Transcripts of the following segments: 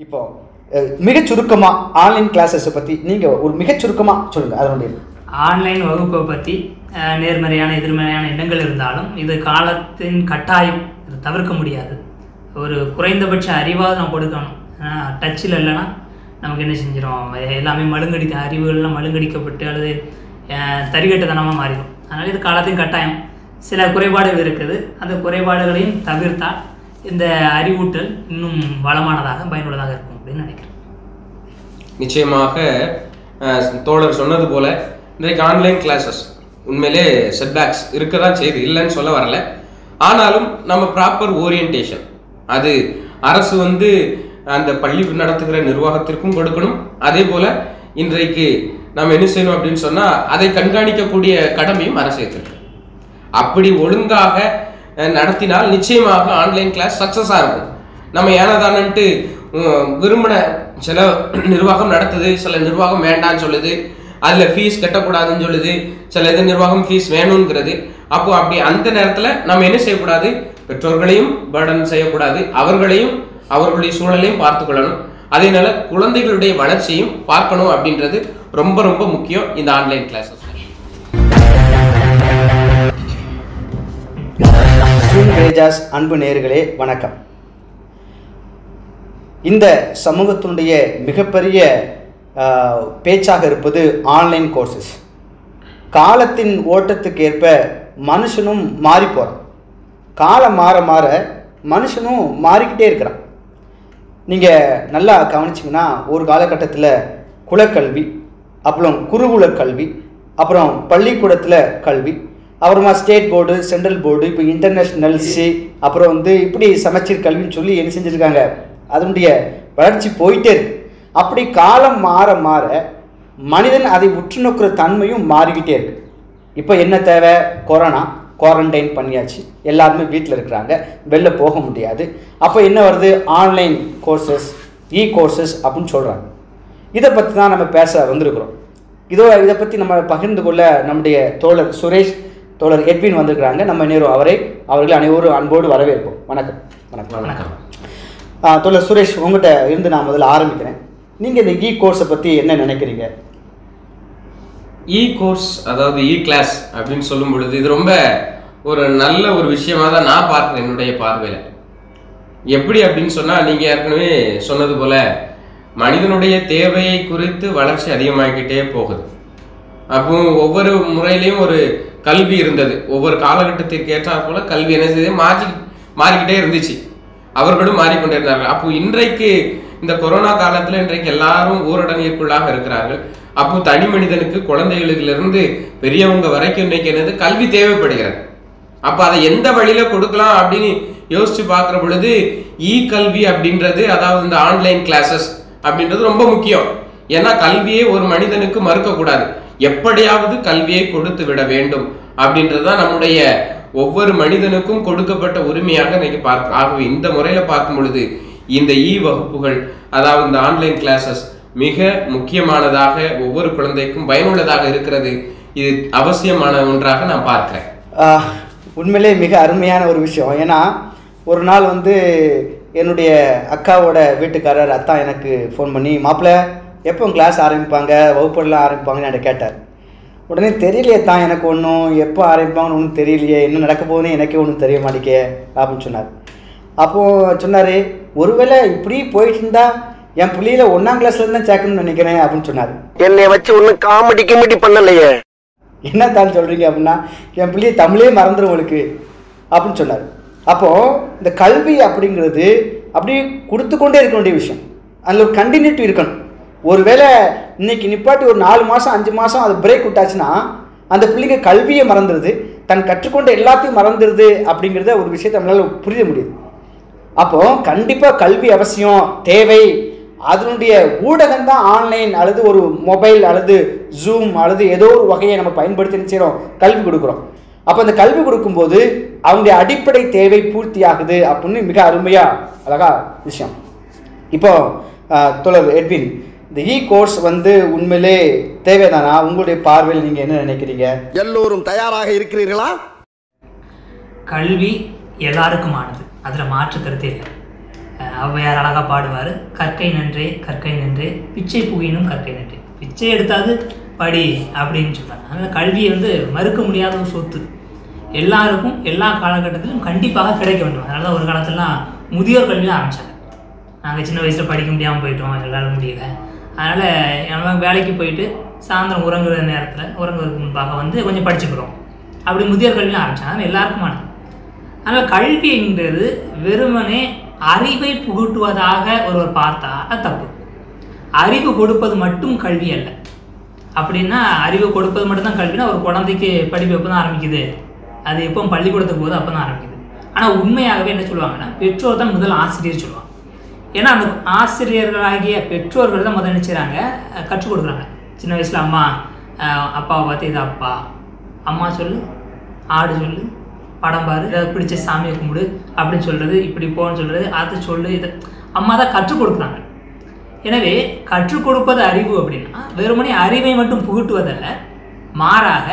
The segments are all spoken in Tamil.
இப்போ அஹ், மிகச் சுருக்கமாக ஆன்லைன் கிளாஸஸை பற்றி நீங்கள் ஒரு மிகச் சுருக்கமாக சொல்லுங்கள் அதனுடைய ஆன்லைன் வகுப்பை பற்றி அஹ், நேர்மறையான எதிர்மறையான எண்ணங்கள் இருந்தாலும் இது காலத்தின் கட்டாயம் இது தவிர்க்க முடியாது ஒரு குறைந்தபட்ச அறிவாக நம்ம கொடுக்கணும் டச்சில் இல்லைன்னா நமக்கு என்ன செஞ்சிடும் எல்லாமே மழுங்கடிக்க அறிவுகள்லாம் மழுங்கடிக்கப்பட்டு அல்லது அஹ், தரிகட்டுத்தனமாக மாறிடும் அதனால் இது காலத்தின் கட்டாயம் சில குறைபாடுகள் இருக்குது அந்த குறைபாடுகளையும் தவிர்த்தால் இந்த அறிவூட்டல் இன்னும் வளமானதாக பயனுள்ளதாக இருக்கும் அப்படின்னு நினைக்கிறேன் நிச்சயமாக அஹ், தோழர் சொன்னது போல இன்றைக்கு ஆன்லைன் கிளாஸஸ் உண்மையிலே செட்பேக்ஸ் இருக்க தான் செய்யுது இல்லைன்னு சொல்ல வரல ஆனாலும் நம்ம ப்ராப்பர் ஓரியன்டேஷன் அது அரசு வந்து அந்த பள்ளி நடத்துகிற நிர்வாகத்திற்கும் கொடுக்கணும் அதே போல இன்றைக்கு நம்ம என்ன செய்யணும் அப்படின்னு சொன்னா அதை கண்காணிக்கக்கூடிய கடமையும் அரசு ஏற்றிருக்கு அப்படி ஒழுங்காக அஹ், நடத்தினால் நிச்சயமாக ஆன்லைன் கிளாஸ் சக்ஸஸாக இருக்கும் நம்ம ஏனதானன்ட்டு உம், விரும்பின சில நிர்வாகம் நடத்துது சில நிர்வாகம் வேண்டாம்னு சொல்லுது அதில் ஃபீஸ் கட்டக்கூடாதுன்னு சொல்லுது சில இது நிர்வாகம் ஃபீஸ் வேணுங்கிறது அப்போ அப்படி அந்த நேரத்தில் நம்ம என்ன செய்யக்கூடாது பெற்றோர்களையும் பர்டன் செய்யக்கூடாது அவர்களையும் அவர்களுடைய சூழலையும் பார்த்து கொள்ளணும் அதேனால குழந்தைகளுடைய வளர்ச்சியும் பார்க்கணும் அப்படின்றது ரொம்ப ரொம்ப முக்கியம் இந்த ஆன்லைன் கிளாஸஸ் ஸ்ரீன் ரேஜாஸ் அன்பு நேயர்களே வணக்கம் இந்த சமூகத்தினுடைய மிகப்பெரிய ஆஹ், பேச்சாக இருப்பது ஆன்லைன் கோர்சஸ் காலத்தின் ஓட்டத்துக்கு ஏற்ப மனுஷனும் மாறி போகிறான் காலம் மாற மாற மனுஷனும் மாறிக்கிட்டே இருக்கிறான் நீங்கள் நல்லா கவனிச்சிங்கன்னா ஒரு காலகட்டத்தில் குலக்கல்வி அப்புறம் குருகுல கல்வி அப்புறம் பள்ளிக்கூடத்தில் கல்வி அப்புறமா ஸ்டேட் போர்டு சென்ட்ரல் போர்டு இப்போ இன்டர்நேஷ்னல் சி அப்புறம் வந்து இப்படி சமச்சீர் கல்வின்னு சொல்லி என்ன செஞ்சுருக்காங்க அதனுடைய வளர்ச்சி போயிட்டே இருக்கு அப்படி காலம் மாற மாற மனிதன் அதை உற்று நோக்கிற தன்மையும் மாறிக்கிட்டே இருக்கு இப்போ என்ன தேவை கொரோனா குவாரண்டைன் பண்ணியாச்சு எல்லாருமே வீட்டில் இருக்கிறாங்க வெளில போக முடியாது அப்போ என்ன வருது ஆன்லைன் கோர்சஸ் இ கோர்சஸ் அப்படின்னு சொல்கிறாங்க இதை பற்றி தான் நம்ம பேச வந்திருக்கிறோம் இதோ இதை பற்றி நம்ம பகிர்ந்து கொள்ள நம்முடைய தோழர் சுரேஷ் தோழர் எட்வின் வந்திருக்கிறாங்க நம்ம நேரம் அவரை அவர்களை அனைவரும் அன்போடு வரவேற்போம் வணக்கம் வணக்கம் வணக்கம் ஆ, தோழர் சுரேஷ் உங்கள்கிட்ட இருந்து நான் முதல்ல ஆரம்பிக்கிறேன் நீங்கள் இந்த இ கோர்ஸை பற்றி என்ன நினைக்கிறீங்க இ கோர்ஸ் அதாவது இ கிளாஸ் அப்படின்னு சொல்லும் பொழுது இது ரொம்ப ஒரு நல்ல ஒரு விஷயமா தான் நான் பார்க்குறேன் என்னுடைய பார்வையில் எப்படி அப்படின்னு சொன்னால் நீங்கள் ஏற்கனவே சொன்னது போல மனிதனுடைய தேவையை குறித்து வளர்ச்சி அதிகமாகிக்கிட்டே போகுது அப்போ ஒவ்வொரு முறையிலையும் ஒரு கல்வி இருந்தது ஒவ்வொரு காலகட்டத்திற்கு ஏற்றாற் போல கல்வி என்ன செய்யுது மாற்றி மாறிக்கிட்டே இருந்துச்சு அவர்களும் மாறிக்கொண்டே இருந்தார்கள் அப்போ இன்றைக்கு இந்த கொரோனா காலத்துல இன்றைக்கு எல்லாரும் ஊரடங்கிற்குள்ளாக இருக்கிறார்கள் அப்போ தனி மனிதனுக்கு குழந்தைகளிலிருந்து பெரியவங்க வரைக்கும் இன்னைக்கு என்னது கல்வி தேவைப்படுகிறது அப்ப அதை எந்த வழியில கொடுக்கலாம் அப்படின்னு யோசிச்சு பார்க்குற பொழுது இ கல்வி அப்படின்றது அதாவது இந்த ஆன்லைன் கிளாஸஸ் அப்படின்றது ரொம்ப முக்கியம் ஏன்னா கல்வியை ஒரு மனிதனுக்கு மறுக்கக்கூடாது எப்படியாவது கல்வியை கொடுத்து விட வேண்டும் அப்படின்றது தான் நம்முடைய ஒவ்வொரு மனிதனுக்கும் கொடுக்கப்பட்ட உரிமையாக இன்னைக்கு பார்க்க ஆகவே இந்த முறையில பார்க்கும் பொழுது இந்த இ வகுப்புகள் அதாவது இந்த ஆன்லைன் கிளாஸஸ் மிக முக்கியமானதாக ஒவ்வொரு குழந்தைக்கும் பயனுள்ளதாக இருக்கிறது இது அவசியமான ஒன்றாக நான் பார்க்கிறேன் ஆஹ், உண்மையிலே மிக அருமையான ஒரு விஷயம் ஏன்னா ஒரு நாள் வந்து என்னுடைய அக்காவோட வீட்டுக்காரர் அத்தா எனக்கு ஃபோன் பண்ணி மாப்பிள்ளை எப்போ கிளாஸ் ஆரம்பிப்பாங்க வகுப்பெல்லாம் ஆரம்பிப்பாங்கன்னு என்கிட்ட கேட்டார் உடனே தெரியலையே தான் எனக்கு ஒன்றும் எப்போ ஆரம்பிப்பாங்கன்னு ஒன்றும் தெரியலையே என்ன நடக்க போகுதுன்னு எனக்கே ஒன்றும் தெரிய மாட்டேக்கே அப்படின்னு சொன்னார் அப்போது சொன்னார் ஒருவேளை இப்படி போயிட்டு இருந்தா என் பிள்ளையில ஒன்றாம் கிளாஸ்லேருந்து தான் சேர்க்கணும்னு நினைக்கிறேன் அப்படின்னு சொன்னார் என்னை வச்சு ஒன்னும் காமெடி கிமெடி பண்ணலையே என்ன தான் சொல்கிறீங்க அப்படின்னா என் பிள்ளைய தமிழே மறந்துடும் உங்களுக்கு அப்படின்னு சொன்னார் அப்போது இந்த கல்வி அப்படிங்கிறது அப்படியே கொடுத்து கொண்டே இருக்க வேண்டிய விஷயம் அதில் ஒரு கண்டினியூட்டி இருக்கணும் ஒருவேளை இன்னைக்கு நிப்பாட்டி ஒரு நாலு மாதம் அஞ்சு மாதம் அது பிரேக் விட்டாச்சுன்னா அந்த பிள்ளைங்க கல்வியை மறந்துடுது தன் கற்றுக்கொண்ட எல்லாத்தையும் மறந்துடுது அப்படிங்கிறத ஒரு விஷயத்தை நம்மளால் புரிய முடியுது அப்போ கண்டிப்பாக கல்வி அவசியம் தேவை அதனுடைய ஊடகம் தான் ஆன்லைன் அல்லது ஒரு மொபைல் அல்லது ஜூம் அல்லது ஏதோ ஒரு வகையை நம்ம பயன்படுத்தி என்ன செய்கிறோம் கல்வி கொடுக்குறோம் அப்போ அந்த கல்வி கொடுக்கும்போது அவங்களுடைய அடிப்படை தேவை பூர்த்தி ஆகுது அப்படின்னு மிக அருமையா அழகா விஷயம் இப்போ ஆஹ், தோழர் எட்வின் இந்த இ கோர்ஸ் வந்து உண்மையிலே தேவைதானா உங்களுடைய பார்வையில் நீங்கள் என்ன நினைக்கிறீங்க எல்லோரும் தயாராக இருக்கிறீர்களா கல்வி எல்லாருக்குமானது அதில் மாற்று கருத்தே இல்லை அஹ் ஔவையார் அழகாக பாடுவார் கற்கை நன்றே கற்கை நன்றே பிச்சை புகையினும் கற்கை நன்றே பிச்சை எடுத்தாது படி அப்படின்னு சொல்கிறாங்க அதனால் கல்வியை வந்து மறுக்க முடியாத ஒரு சொத்து எல்லாருக்கும் எல்லா காலகட்டத்திலும் கண்டிப்பாக கிடைக்க வேண்டும் அதனால தான் ஒரு காலத்துலலாம் முதியோர் கல்வியில் ஆரம்பித்தாங்க நாங்கள் சின்ன வயசில் படிக்க முடியாமல் போயிட்டோம் எங்களால் முடியல அதனால் நம்ம வேலைக்கு போயிட்டு சாயந்தரம் உறங்குற நேரத்தில் உறங்குறதுக்கு முன்பாக வந்து கொஞ்சம் படிச்சுக்கிறோம் அப்படி முதியோர் கல்வியில் ஆரம்பித்தாங்க அது எல்லாருக்குமானது அதனால் கல்விங்கிறது வெறுமனே அறிவை புகட்டுவதாக ஒருவர் பார்த்தா அது தப்பு அறிவு கொடுப்பது மட்டும் கல்வி அல்ல அப்படின்னா அறிவு கொடுப்பது மட்டும்தான் கல்வினா ஒரு குழந்தைக்கு படிப்பு எப்போ தான் ஆரம்பிக்குது அது எப்போ பள்ளிக்கூடத்துக்கு போகுது அப்போ தான் ஆரம்பிக்குது ஆனால் உண்மையாகவே என்ன சொல்லுவாங்கன்னா பெற்றோர் தான் முதல் ஆசிரியர் சொல்லுவாங்க ஏன்னா அந்த ஆசிரியர்களாகிய பெற்றோர்கள் தான் முதல் நினைச்சுறாங்க கற்றுக் கொடுக்குறாங்க சின்ன வயசில் அம்மா அஹ், அப்பாவை பார்த்து இது அப்பா அம்மா சொல்லு ஆடு சொல்லு படம் பாரு ஏதாவது பிடிச்ச சாமியை கும்பிடு அப்படின்னு சொல்கிறது இப்படி போன்னு சொல்கிறது அது சொல்லு இது அம்மா தான் கற்றுக் கொடுக்குறாங்க எனவே கற்றுக் கொடுப்பது அறிவு அப்படின்னா வெறுமனே அறிவை மட்டும் புகட்டுவதல்ல மாறாக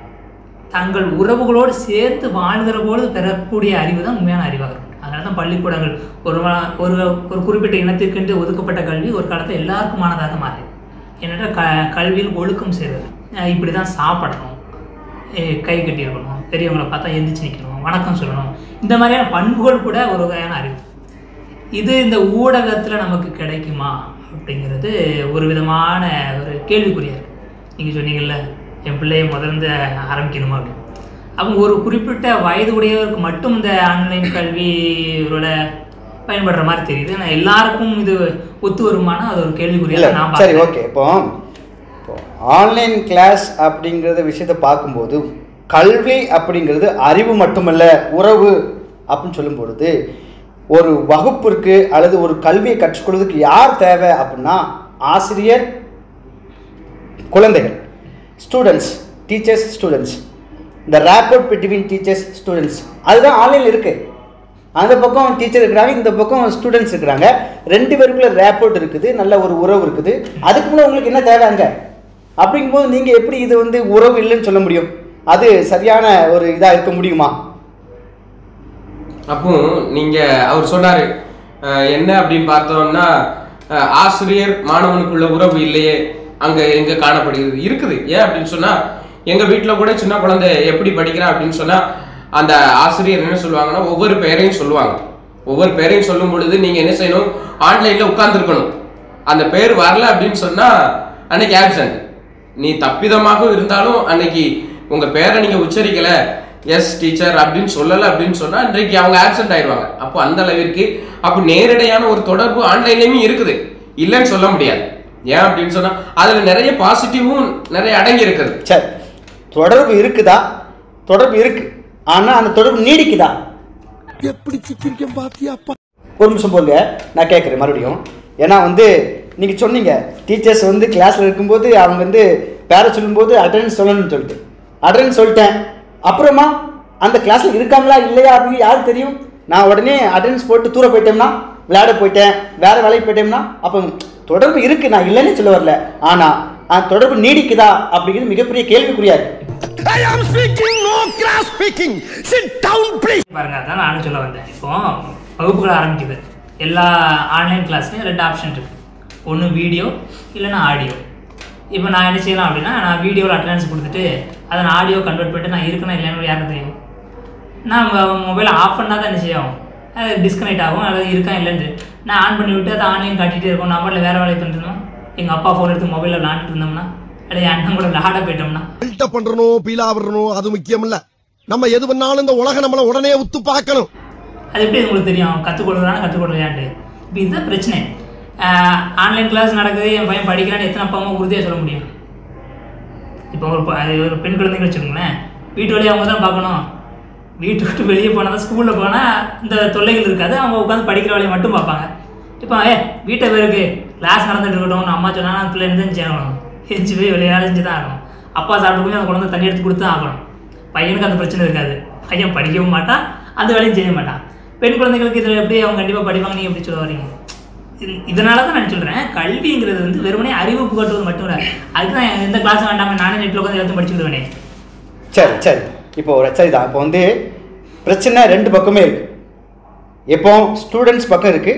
தங்கள் உறவுகளோடு சேர்த்து வாழ்கிற பொழுது பெறக்கூடிய அறிவு தான் உண்மையான அறிவாக இருக்கும் அதனால தான் பள்ளிக்கூடங்கள் ஒரு வா- ஒரு ஒரு குறிப்பிட்ட இனத்திற்கென்று ஒதுக்கப்பட்ட கல்வி ஒரு காலத்தில் எல்லாருக்குமானதாக மாறியது ஏனென்றால் க கல்வியில் ஒழுக்கம் செய்வது அஹ் இப்படி தான் சாப்பிடணும் அஹ் கை கட்டி இருக்கணும் பெரியவங்களை பார்த்தா எந்திரிச்சு நிற்கணும் வணக்கம் சொல்லணும் இந்த மாதிரியான பண்புகள் கூட ஒரு வகையான அறிவு இது இந்த ஊடகத்தில் நமக்கு கிடைக்குமா அப்படிங்கிறது ஒரு விதமான ஒரு கேள்விக்குறியா இருக்கு நீங்கள் சொன்னீங்கல்ல என் பிள்ளையை முதல்ல ஆரம்பிக்கணுமா அப்படின்னு அவங்க ஒரு குறிப்பிட்ட வயது உடையவருக்கு மட்டும் இந்த ஆன்லைன் கல்வியோட பயன்படுற மாதிரி தெரியுது ஆனால் எல்லாருக்கும் இது ஒத்து வருமானா அது ஒரு இல்லை கேள்விக்குறியா நான் சரி பார்க்கிறேன். ஓகே இப்போ இப்போ ஆன்லைன் கிளாஸ் அப்படிங்கிறத விஷயத்தை பார்க்கும்போது கல்வி அப்படிங்கிறது அறிவு மட்டுமல்ல உறவு அப்படின்னு சொல்லும் பொழுது ஒரு வகுப்பிற்கு அல்லது ஒரு கல்வியை கற்றுக்கொள்வதற்கு யார் தேவை அப்படின்னா ஆசிரியர் குழந்தைகள் ஸ்டூடெண்ட்ஸ் டீச்சர்ஸ் ஸ்டூடெண்ட்ஸ் இந்த ரேப்போர்ட் பிட்வீன் டீச்சர்ஸ் ஸ்டூடெண்ட்ஸ் அதுதான் ஆன்லைனில் இருக்குது அந்த பக்கம் டீச்சர் இருக்கிறாங்க இந்த பக்கம் ஸ்டூடெண்ட்ஸ் இருக்கிறாங்க ரெண்டு பேருக்குள்ள ரேப்போர்ட் இருக்குது நல்ல ஒரு உறவு இருக்குது அதுக்கு முன்னாடி உங்களுக்கு என்ன தேவை அங்கே அப்படிங்கும்போது நீங்கள் எப்படி இது வந்து உறவு இல்லைன்னு சொல்ல முடியும் அது சரியான ஒரு இதாக இருக்க முடியுமா அப்போ நீங்க அவர் சொன்னாரு அஹ், என்ன அப்படின்னு பார்த்தோம்னா அஹ், ஆசிரியர் மாணவனுக்குள்ள உறவு இல்லையே அங்க எங்க காணப்படுகிறது இருக்குது ஏன் அப்படின்னு சொன்னா எங்க வீட்டில் கூட சின்ன குழந்தை எப்படி படிக்கிறா அப்படின்னு சொன்னா அந்த ஆசிரியர் என்ன சொல்லுவாங்கன்னா ஒவ்வொரு பேரையும் சொல்லுவாங்க ஒவ்வொரு பேரையும் சொல்லும் பொழுது நீங்க என்ன செய்யணும் ஆன்லைன்ல உட்கார்ந்துருக்கணும் அந்த பேர் வரல அப்படின்னு சொன்னா அன்னைக்கு ஆப்சண்ட் நீ தப்பிதமாக இருந்தாலும் அன்னைக்கு உங்க பேரை நீங்க உச்சரிக்கல எஸ் டீச்சர் அப்படின்னு சொல்லல அப்படின்னு சொன்னா இன்றைக்கு அவங்க ஆப்சென்ட் ஆயிடுவாங்க அப்போ அந்த அளவிற்கு அப்போ நேரடியான ஒரு தொடர்பு ஆன்லைன்லயுமே இருக்குது இல்லைன்னு சொல்ல முடியாது ஏன் அப்படின்னு சொன்னா அதுல நிறைய பாசிட்டிவும் நிறைய அடங்கி இருக்குது சரி தொடர்பு இருக்குதா தொடர்பு இருக்கு ஆனால் அந்த தொடர்பு நீடிக்குதா எப்படி சிக்கிரிக்கம் பாத்தியாப்பா ஒரு நிமிஷம் போங்க நான் கேட்குறேன் மறுபடியும் ஏன்னா வந்து நீங்கள் சொன்னீங்க டீச்சர்ஸ் வந்து கிளாஸில் இருக்கும்போது அவங்க வந்து பேர சொல்லும்போது அட்டண்டன்ஸ் சொல்லணும்னு சொல்லிட்டு அட்டண்டன்ஸ் சொல்லிட்டேன் அப்புறமா அந்த கிளாஸில் இருக்காங்களா இல்லையா அப்படின்னு யாருக்கு தெரியும் நான் உடனே அட்டண்டன்ஸ் போட்டு தூர போயிட்டோம்னா விளையாட போயிட்டேன் வேற வேலைக்கு போயிட்டோம்னா அப்போ தொடர்பு இருக்கு நான் இல்லைன்னு சொல்ல வரல ஆனால் அந்த தொடர்பு நீடிக்குதா அப்படிங்கிறது மிகப்பெரிய கேள்விக்குறியா இருக்கு I am speaking no cross speaking sit down please பாருங்க அதான் நானும் சொல்ல வந்தேன் இப்போ வகுப்புகள் ஆரம்பிக்குது எல்லா ஆன்லைன் கிளாஸ்லையும் ரெண்டு ஆப்ஷன் இருக்கு ஒன்று வீடியோ இல்லைன்னா ஆடியோ இப்போ நான் என்ன செய்யலாம் அப்படின்னா நான் வீடியோவில் அட்டண்டன்ஸ் கொடுத்துட்டு அதை நான் ஆடியோ கன்வெர்ட் பண்ணிட்டு நான் இருக்கணும் இல்லைன்னு யாருக்கு தெரியும் நான் மொபைலை ஆஃப் பண்ணால் தான் என்ன செய்யும் அது டிஸ்கனெக்ட் ஆகும் அல்லது இருக்கா இல்லைன்னு நான் ஆன் பண்ணி விட்டு அதை ஆன்லைன் காட்டிகிட்டே இருக்கும் நம்மளில் வேறு வேலையை பண்ணிருந்தோம் எங்கள் அப்பா ஃபோன் எடுத்து மொபைலில் விளாண்டுட்டு இருந்தோம்னா அல்லது என் அண்ணன் கூட விளாட போயிட்டோம்னா பில்டப் பண்றணும் பீலா விடணும் அது முக்கியம் இல்ல நம்ம எது பண்ணாலும் இந்த உலகம் நம்மள உடனே உத்து பார்க்கணும் அது எப்படி உங்களுக்கு தெரியும் கற்றுக் கொடுக்குறானா கற்றுக் கொடுக்கலையான்ட்டு இப்போ இதுதான் பிரச்சனை ஆன்லைன் கிளாஸ் நடக்குது என் பையன் படிக்கிறான்னு எத்தனை அப்பா அம்மா உறுதியாக சொல்ல முடியும் இப்போ ஒரு ப- அது ஒரு பெண் குழந்தைங்க வச்சுக்கோங்களேன் வீட்டு வழியாக அவங்க தான் பார்க்கணும் வீட்டு விட்டு வெளியே போனால் தான் ஸ்கூலில் போனால் இந்த தொல்லைகள் இருக்காது அவங்க உட்காந்து படிக்கிற வேலையை மட்டும் பார்ப்பாங்க இப்போ ஏ வீட்டை பேருக்கு கிளாஸ் நடந்துட்டு இருக்கட்டும் அம்மா சொன்னா அந்த பிள்ளை எழுந்து செய்யணும் எரிஞ்சு போய் விளையாட செஞ்சு தான் ஆகணும் அப்பா சாப்பிட்டு போய் அந்த குழந்தை தண்ணி எடுத்து கொடுத்து தான் ஆகணும் பையனுக்கு அந்த பிரச்சனை இருக்காது பையன் படிக்கவும் மாட்டான் அந்த வேலையும் செய்ய மாட்டான் பெண் குழந்தைகளுக்கு இதில் எப்படி அவங்க கண்டிப்பாக படிப்பாங்க நீங்கள் எப்படி சொல்ல வரீங்க இது- இதனால தான் நான் சொல்கிறேன் கல்விங்கிறது வந்து வெறுமனே அறிவு புகட்டுவது மட்டும் இல்லை அதுக்கு தான் எந்த கிளாஸ் வேண்டாமே நானே நெட்டில் உட்காந்து எடுத்து படிச்சுக்கிடுவேனே சரி சரி இப்போ ஒரு சரிதான் இப்போ வந்து பிரச்சனை ரெண்டு பக்கமே இருக்கு இப்போ ஸ்டூடெண்ட்ஸ் பக்கம் இருக்கு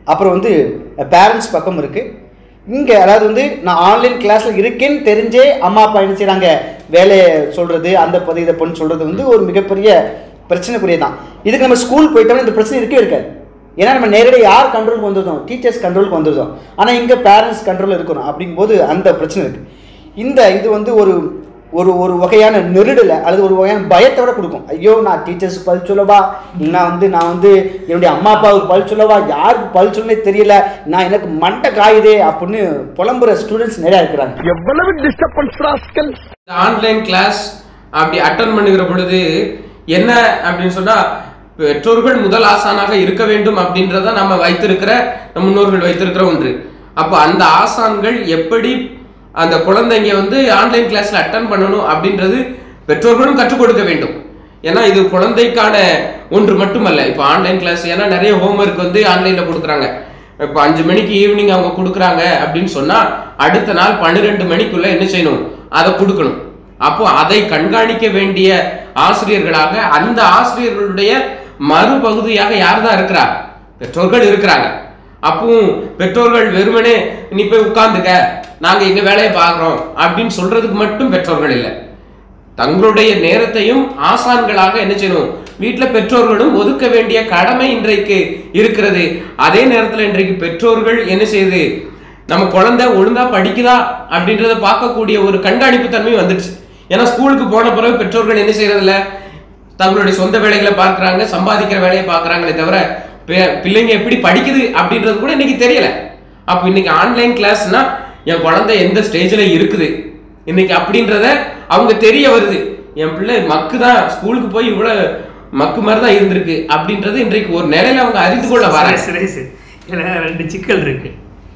அப்புறம் வந்து பேரண்ட்ஸ் பக்கம் இருக்குது இங்கே அதாவது வந்து நான் ஆன்லைன் கிளாஸில் இருக்கேன்னு தெரிஞ்சே அம்மா அப்பா என்ன செய்கிறாங்க வேலையை சொல்கிறது அந்த பதி இதை பண்ணி சொல்கிறது வந்து ஒரு மிகப்பெரிய பிரச்சனைக்குரிய தான் இதுக்கு நம்ம ஸ்கூல் போயிட்டோம்னா இந்த பிரச்சனை இருக்கவே இருக்காது ஏன்னா நம்ம நேரடியாக யார் கண்ட்ரோலுக்கு வந்துருந்தோம் டீச்சர்ஸ் கண்ட்ரோலுக்கு வந்துருந்தோம் ஆனால் இங்கே பேரண்ட்ஸ் கண்ட்ரோல் இருக்கணும் அப்படிங்கும்போது அந்த பிரச்சனை இருக்குது இந்த இது வந்து ஒரு ஒரு ஒரு வகையான நெருடலை அல்லது ஒரு வகையான பயத்தோட கொடுக்கும் ஐயோ நான் டீச்சர்ஸ் பதில் சொல்லவா நான் வந்து நான் வந்து என்னுடைய அம்மா அப்பாவுக்கு பதில் சொல்லவா யாருக்கு பதில் சொல்லனே தெரியல நான் எனக்கு மண்டை காயுதே அப்படின்னு புலம்புற ஸ்டூடெண்ட்ஸ் நிறையா இருக்கிறாங்க எவ்வளவு டிஸ்டர்பன்ஸ் ராஸ்கல் ஆன்லைன் கிளாஸ் அப்படி அட்டன் பண்ணுகிற பொழுது என்ன அப்படின்னு சொன்னா பெற்றோர்கள் முதல் ஆசானாக இருக்க வேண்டும் அப்படின்றத நம்ம வைத்திருக்கிற நம் முன்னோர்கள் வைத்திருக்கிற ஒன்று அப்போ அந்த ஆசான்கள் எப்படி அந்த குழந்தைங்க வந்து ஆன்லைன் கிளாஸ்ல அட்டன் பண்ணணும் அப்படின்றது பெற்றோர்களும் கற்றுக் கொடுக்க வேண்டும் ஏன்னா இது குழந்தைக்கான ஒன்று மட்டுமல்ல இப்போ ஆன்லைன் கிளாஸ் ஏன்னா நிறைய ஹோம்ஒர்க் வந்து ஆன்லைன்ல கொடுக்குறாங்க இப்போ அஞ்சு மணிக்கு ஈவினிங் அவங்க கொடுக்குறாங்க அப்படின்னு சொன்னா அடுத்த நாள் பன்னிரெண்டு மணிக்குள்ள என்ன செய்யணும் அதை கொடுக்கணும் அப்போ அதை கண்காணிக்க வேண்டிய ஆசிரியர்களாக அந்த ஆசிரியர்களுடைய மறுபகுதியாக யார் தான் இருக்கிறா பெற்றோர்கள் இருக்கிறாங்க அப்பவும் பெற்றோர்கள் வெறுமனே நீ போய் உட்கார்ந்துக்க நாங்க எங்க வேலையை பார்க்குறோம் அப்படின்னு சொல்றதுக்கு மட்டும் பெற்றோர்கள் இல்லை தங்களுடைய நேரத்தையும் ஆசான்களாக என்ன செய்யணும் வீட்டில் பெற்றோர்களும் ஒதுக்க வேண்டிய கடமை இன்றைக்கு இருக்கிறது அதே நேரத்தில் இன்றைக்கு பெற்றோர்கள் என்ன செய்யுது நம்ம குழந்தை ஒழுங்கா படிக்குதா அப்படின்றத பார்க்கக்கூடிய ஒரு கண்காணிப்பு தன்மை வந்துடுச்சு ஏன்னா ஸ்கூலுக்கு போன பிறகு பெற்றோர்கள் என்ன செய்யறதில்ல தங்களுடைய சொந்த வேலைகளை பார்க்கறாங்க சம்பாதிக்கிற வேலையை பார்க்கறாங்களே தவிர பி- பிள்ளைங்க எப்படி படிக்குது அப்படின்றது கூட இன்னைக்கு தெரியல அப்போ இன்னைக்கு ஆன்லைன் கிளாஸ்னா என் குழந்தை எந்த ஸ்டேஜில் இருக்குது இன்னைக்கு அப்படின்றத அவங்க தெரிய வருது என் பிள்ளை மக்கு தான் ஸ்கூலுக்கு போய் இவ்வளோ மக்கு மாதிரி தான் இருந்திருக்கு அப்படின்றது இன்றைக்கு ஒரு நிலையில அவங்க அறிந்து கொள்ள வராங்க சுரேஷ் இதில் ரெண்டு சிக்கல் இருக்கு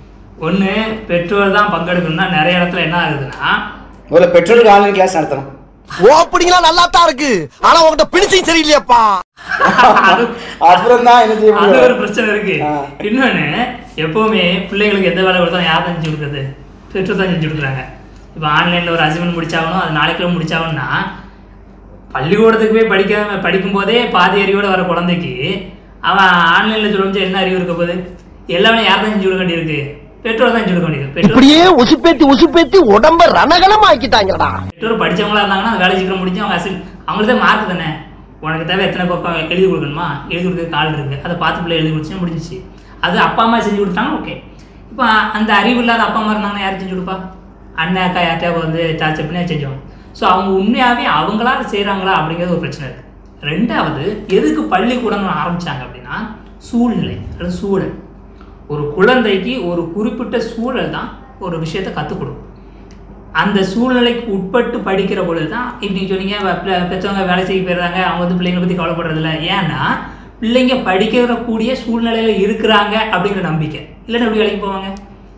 ஒன்று பெற்றோர் தான் பங்கெடுக்கணும்னா நிறைய இடத்துல என்ன ஆகுதுன்னா ஒரு பெற்றோருக்கு ஆன்லைன் கிளாஸ் நடத்தணும் ஓப்பனிங்லாம் நல்லா தான் இருக்கு ஆனா உங்ககிட்ட பினிஷிங் சரியில்லையாப்பா அப்புறம் தான் என்ன செய்ய அது ஒரு முடியும் பிரச்சனை இருக்கு ஆ. இன்னொன்னு எப்பவுமே பிள்ளைகளுக்கு எந்த வேலை கொடுத்தாலும் யார் தான் செஞ்சு கொடுக்குறது பெற்றோர் தான் செஞ்சு கொடுக்குறாங்க இப்போ ஆன்லைனில் ஒரு அசைன்மெண்ட் முடிச்சாகணும் அது நாளைக்குள்ள முடிச்சாகணும்னா பள்ளிக்கூடத்துக்கு போய் படிக்காம படிக்கும்போதே பாதி அறிவோட வர குழந்தைக்கு அவன் ஆன்லைனில் சொல்லும்போது என்ன அறிவு இருக்க போகுது எல்லாமே யார் தான் செஞ்சு கொடுக்க வேண்டியிருக்கு பெற்றோர் தான் செஞ்சு கொடுக்க வேண்டியது பெற்றோர் இப்படியே உசுப்பேத்தி உசுப்பேத்தி உடம்ப ரணகலம் ஆக்கிட்டாங்கடா பெற்றோர் படிச்சவங்களா இருந்தாங்கன்னா அந்த வேலை சீக்கிரம் முடிஞ்சு அவங்க அசல் அவங்களுக்கு தான் மார்க் தானே உனக்கு தேவை எத்தனை பக்கம் எழுதி கொடுக்கணுமா எழுதி கொடுக்க ஆள் இருக்கு அதை பார்த்து பிள்ளை எழுதி கொடுத்துன்னா முடிஞ்சிச்சு அது அப்பா அம்மா செஞ்சு கொடுத்தாங்க ஓகே இப்போ அந்த அறிவு இல்லாத அப்பா அம்மா இருந்தாங்கன்னா யார் செஞ்சு கொடுப்பா அண்ணன் அக்கா யார்ட்டையா வந்து டார்ச்சர் பண்ணி செஞ்சோம் ஸோ அவங்க உண்மையாகவே அவங்களால செய்கிறாங்களா அப்படிங்கிறது ஒரு பிரச்சனை இருக்குது ரெண்டாவது எதுக்கு பள்ளிக்கூடம்னு ஆரம்பிச்சாங்க அப்படின்னா சூழ்நிலை அல்லது சூழல் ஒரு குழந்தைக்கு ஒரு குறிப்பிட்ட சூழல் தான் ஒரு விஷயத்தை கற்றுக் கொடுக்கும் அந்த சூழ்நிலைக்கு உட்பட்டு படிக்கிற பொழுது தான் இப்படி சொன்னீங்க வ- பெ- பெற்றவங்க வேலை செய்ய போயிடுறாங்க அவங்க வந்து பிள்ளைங்களை பற்றி கவலைப்படுறதில்ல ஏன்னா பிள்ளைங்க படிக்கக்கூடிய சூழ்நிலையில இருக்கிறாங்க அப்படிங்கிற நம்பிக்கை இல்லைன்னா எப்படி வேலைக்கு போவாங்க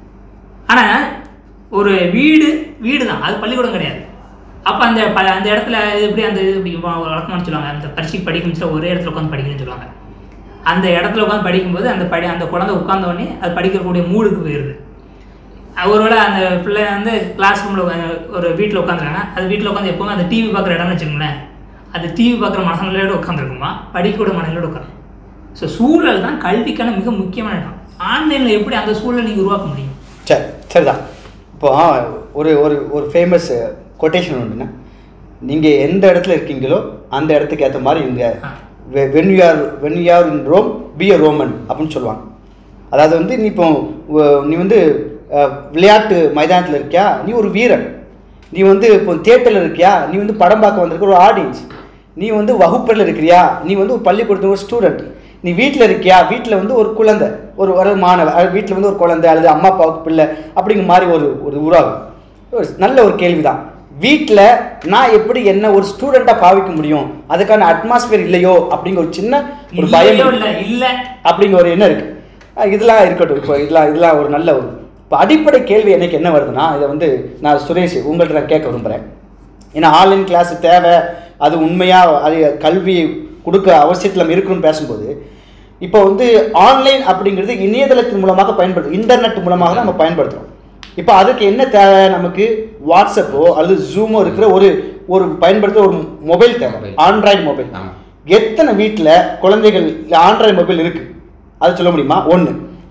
ஆனால் ஒரு வீடு வீடு தான் அது பள்ளிக்கூடம் கிடையாது அப்போ அந்த ப அந்த இடத்துல இது எப்படி அந்த இது இப்படி வ- வழக்கமானு சொல்லுவாங்க அந்த பரீட்சைக்கு படிக்கும் சொல்ல ஒரே இடத்துல உட்காந்து படிக்கணும்னு சொல்லுவாங்க அந்த இடத்துல உட்காந்து படிக்கும்போது அந்த படி அந்த குழந்தை உட்கார்ந்த உடனே அது படிக்கக்கூடிய மூடுக்கு போயிடுது ஒருவேளை அந்த பிள்ளை வந்து கிளாஸ் ரூமில் ஒரு வீட்டில் உட்காந்துருக்காங்க அது வீட்டில் உட்காந்து எப்போவுமே அந்த டிவி பார்க்குற இடம்னு வச்சுக்கோங்களேன் அது டிவி பார்க்குற மனநிலையோட உட்காந்துருக்குமா படிக்கக்கூட மனநிலையோட உட்காந்து ஸோ சூழல் தான் கல்விக்கான மிக முக்கியமான இடம் ஆன்லைனில் எப்படி அந்த சூழலை நீங்கள் உருவாக்க முடியும் சரி சரிதான் இப்போ ஒரு ஒரு ஒரு ஃபேமஸ் கொட்டேஷன் உண்டுண்ணா நீங்கள் எந்த இடத்துல இருக்கீங்களோ அந்த இடத்துக்கு ஏற்ற மாதிரி இங்கே ah. When you are when you are in Rome be a Roman அப்படின்னு சொல்லுவாங்க அதாவது வந்து நீ இப்போ உ- நீ வந்து அஹ், விளையாட்டு மைதானத்தில் இருக்கியா நீ ஒரு வீரன் நீ வந்து இப்போ தியேட்டரில் இருக்கியா நீ வந்து படம் பார்க்க வந்திருக்க ஒரு ஆடியன்ஸ் நீ வந்து வகுப்பில் இருக்கிறியா நீ வந்து ஒரு பள்ளிக்கூடத்தில் ஒரு ஸ்டூடெண்ட் நீ வீட்டில் இருக்கியா வீட்டில் வந்து ஒரு குழந்தை ஒரு ஒரு மாணவர் அது வீட்டில் வந்து ஒரு குழந்தை அல்லது அம்மா அப்பாவுக்கு பிள்ளை அப்படிங்கிற மாதிரி ஒரு ஒரு உருவாகும் ஒரு நல்ல ஒரு கேள்வி தான் வீட்டில் நான் எப்படி என்ன ஒரு ஸ்டூடெண்ட்டாக பாவிக்க முடியும் அதுக்கான அட்மாஸ்பியர் இல்லையோ அப்படிங்கிற ஒரு சின்ன ஒரு பயம் இல்லையோ இருக்கு. இல்லை இல்லை அப்படிங்கிற ஒரு எண்ணம் இருக்கு அஹ் இதெல்லாம் இருக்கட்டும் இப்போ இதெல்லாம் இதெல்லாம் ஒரு நல்ல ஒரு இப்போ அடிப்படை கேள்வி எனக்கு என்ன வருதுன்னா இதை வந்து நான் சுரேஷ் உங்கள்கிட்ட நான் கேட்க விரும்புகிறேன் ஏன்னா ஆன்லைன் கிளாஸ் தேவை அது உண்மையாக அது கல்வி கொடுக்க அவசியத்தில் நம்ம இருக்கணும்னு பேசும்போது இப்போ வந்து ஆன்லைன் அப்படிங்கிறது இணையதளத்தின் மூலமாக பயன்படுத்து இன்டர்நெட் மூலமாக தான் நம்ம பயன்படுத்துகிறோம் இப்போ அதுக்கு என்ன தேவை நமக்கு வாட்ஸ்அப்போ அல்லது ஜூமோ இருக்கிற ஒரு ஒரு பயன்படுத்துகிற ஒரு மொபைல் தேவை Mobile. ஆண்ட்ராய்டு மொபைல் ஆமா. எத்தனை வீட்டில் குழந்தைகள் ஆண்ட்ராய்டு மொபைல் இருக்குது அது சொல்ல முடியுமா ஒன்று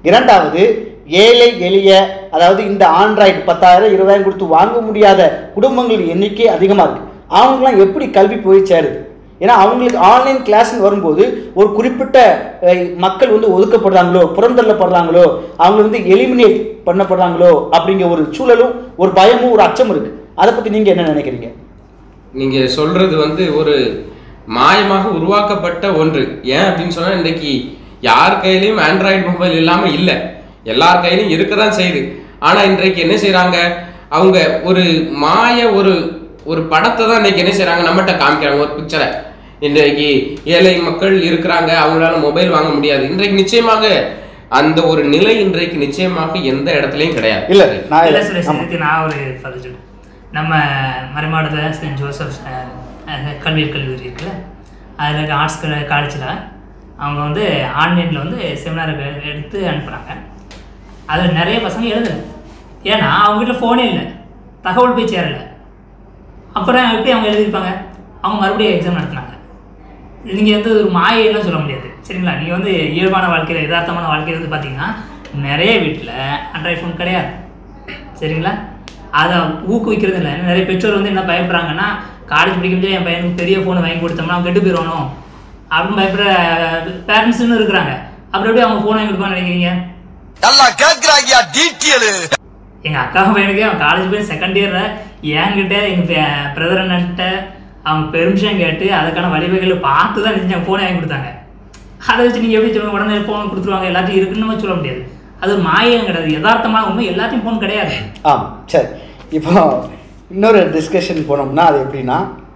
இரண்டாவது ஏழை எளிய அதாவது இந்த ஆண்ட்ராய்டு பத்தாயிரம் இருபதாயிரம் கொடுத்து வாங்க முடியாத குடும்பங்கள் எண்ணிக்கை அதிகமாக இருக்குது அவங்களாம் எப்படி கல்வி போய் சேருது ஏன்னா அவங்களுக்கு ஆன்லைன் கிளாஸ்னு வரும்போது ஒரு குறிப்பிட்ட அஹ், மக்கள் வந்து ஒதுக்கப்படுறாங்களோ புறந்தள்ளப்படுறாங்களோ அவங்க வந்து எலிமினேட் பண்ணப்படுறாங்களோ அப்படிங்கிற ஒரு சூழலும் ஒரு பயமும் ஒரு அச்சமும் இருக்குது அதை பற்றி நீங்கள் என்ன நினைக்கிறீங்க நீங்க சொல்றது வந்து ஒரு மாயமாக உருவாக்கப்பட்ட ஒன்று ஏன் அப்படின்னு சொன்னா இன்றைக்கு யார் கையிலயும் ஆண்ட்ராய்டு மொபைல் இல்லாம இல்ல எல்லார் கையிலும் இருக்க தான் செய்யுது ஆனா இன்றைக்கு என்ன செய்றாங்க அவங்க ஒரு மாய ஒரு ஒரு படத்தை தான் இன்னைக்கு என்ன செய்றாங்க நம்மகிட்ட காமிக்கிறாங்க ஒரு பிக்சரை இன்றைக்கு ஏழை மக்கள் இருக்கிறாங்க அவங்களால மொபைல் வாங்க முடியாது இன்றைக்கு நிச்சயமாக அந்த ஒரு நிலை இன்றைக்கு நிச்சயமாக எந்த இடத்துலயும் கிடையாது இல்லை நான் இல்லை இல்லை சுரேஷ் ஆமாம் இதுக்கு நான் ஒரு பதில் சொல்றேன் நம்ம மறைமாவட்டத்தில் சென்ட் ஜோசப் கல்வியல் கல்லூரி இருக்குல்ல அதில் இருக்க ஆர்ட்ஸ் காலேஜில் அவங்க வந்து ஆன்லைனில் வந்து செமினார் எடுத்து அனுப்புகிறாங்க அதில் நிறைய பசங்க எழுதலை ஏன்னா அவங்க வீட்டில் ஃபோனே இல்லை தகவல் போய் சேரலை அப்புறம் எப்படி அவங்க எழுதியிருப்பாங்க அவங்க மறுபடியும் எக்ஸாம் நடத்துனாங்க நீங்கள் வந்து ஒரு மாயையெல்லாம் சொல்ல முடியாது சரிங்களா நீங்கள் வந்து இயல்பான வாழ்க்கையில் யதார்த்தமான வாழ்க்கையில் வந்து பார்த்தீங்கன்னா நிறைய வீட்டில் ஆண்ட்ராய்ட் ஃபோன் கிடையாது சரிங்களா அதை ஊக்குவிக்கிறது இல்லை நிறைய பெற்றோர் வந்து என்ன பயப்படுறாங்கன்னா காலேஜ் படிக்கும்போது என் பையனுக்கு பெரிய ஃபோன் வாங்கி கொடுத்தோம்னா அவன் கெட்டு போயிடணும் அப்படின்னு பயப்படுற பேரண்ட்ஸ்னு இருக்கிறாங்க அப்புறம் எப்படி அவங்க ஃபோன் வாங்கி கொடுப்பான்னு நினைக்கிறீங்க நல்லா கேக்குறாங்க டீட்டெயிலு எங்கள் அக்கா பையனுக்கு அவன் காலேஜ் போய் செகண்ட் இயரில் என்கிட்ட எங்கள் பிரதர் அண்ணன்ட்ட அவங்க பெர்மிஷன் கேட்டு அதுக்கான வழிவகைகளை பார்த்து தான் நினைச்சு ஃபோனை வாங்கி கொடுத்தாங்க அதை வச்சு நீங்கள் எப்படி சொல்லுங்க உடனே ஃபோன் கொடுத்துருவாங்க எல்லாத்தையும் இருக்குன்னு சொல்ல முடியாது அது ஒரு மாயம் கிடையாது யதார்த்தமான உண்மை எல்லாத்தையும் ஃபோன் கிடையாது ஆம் சரி இப்போ இன்னொரு டிஸ்கஷன் போனோம்னா அது எப்படின்னா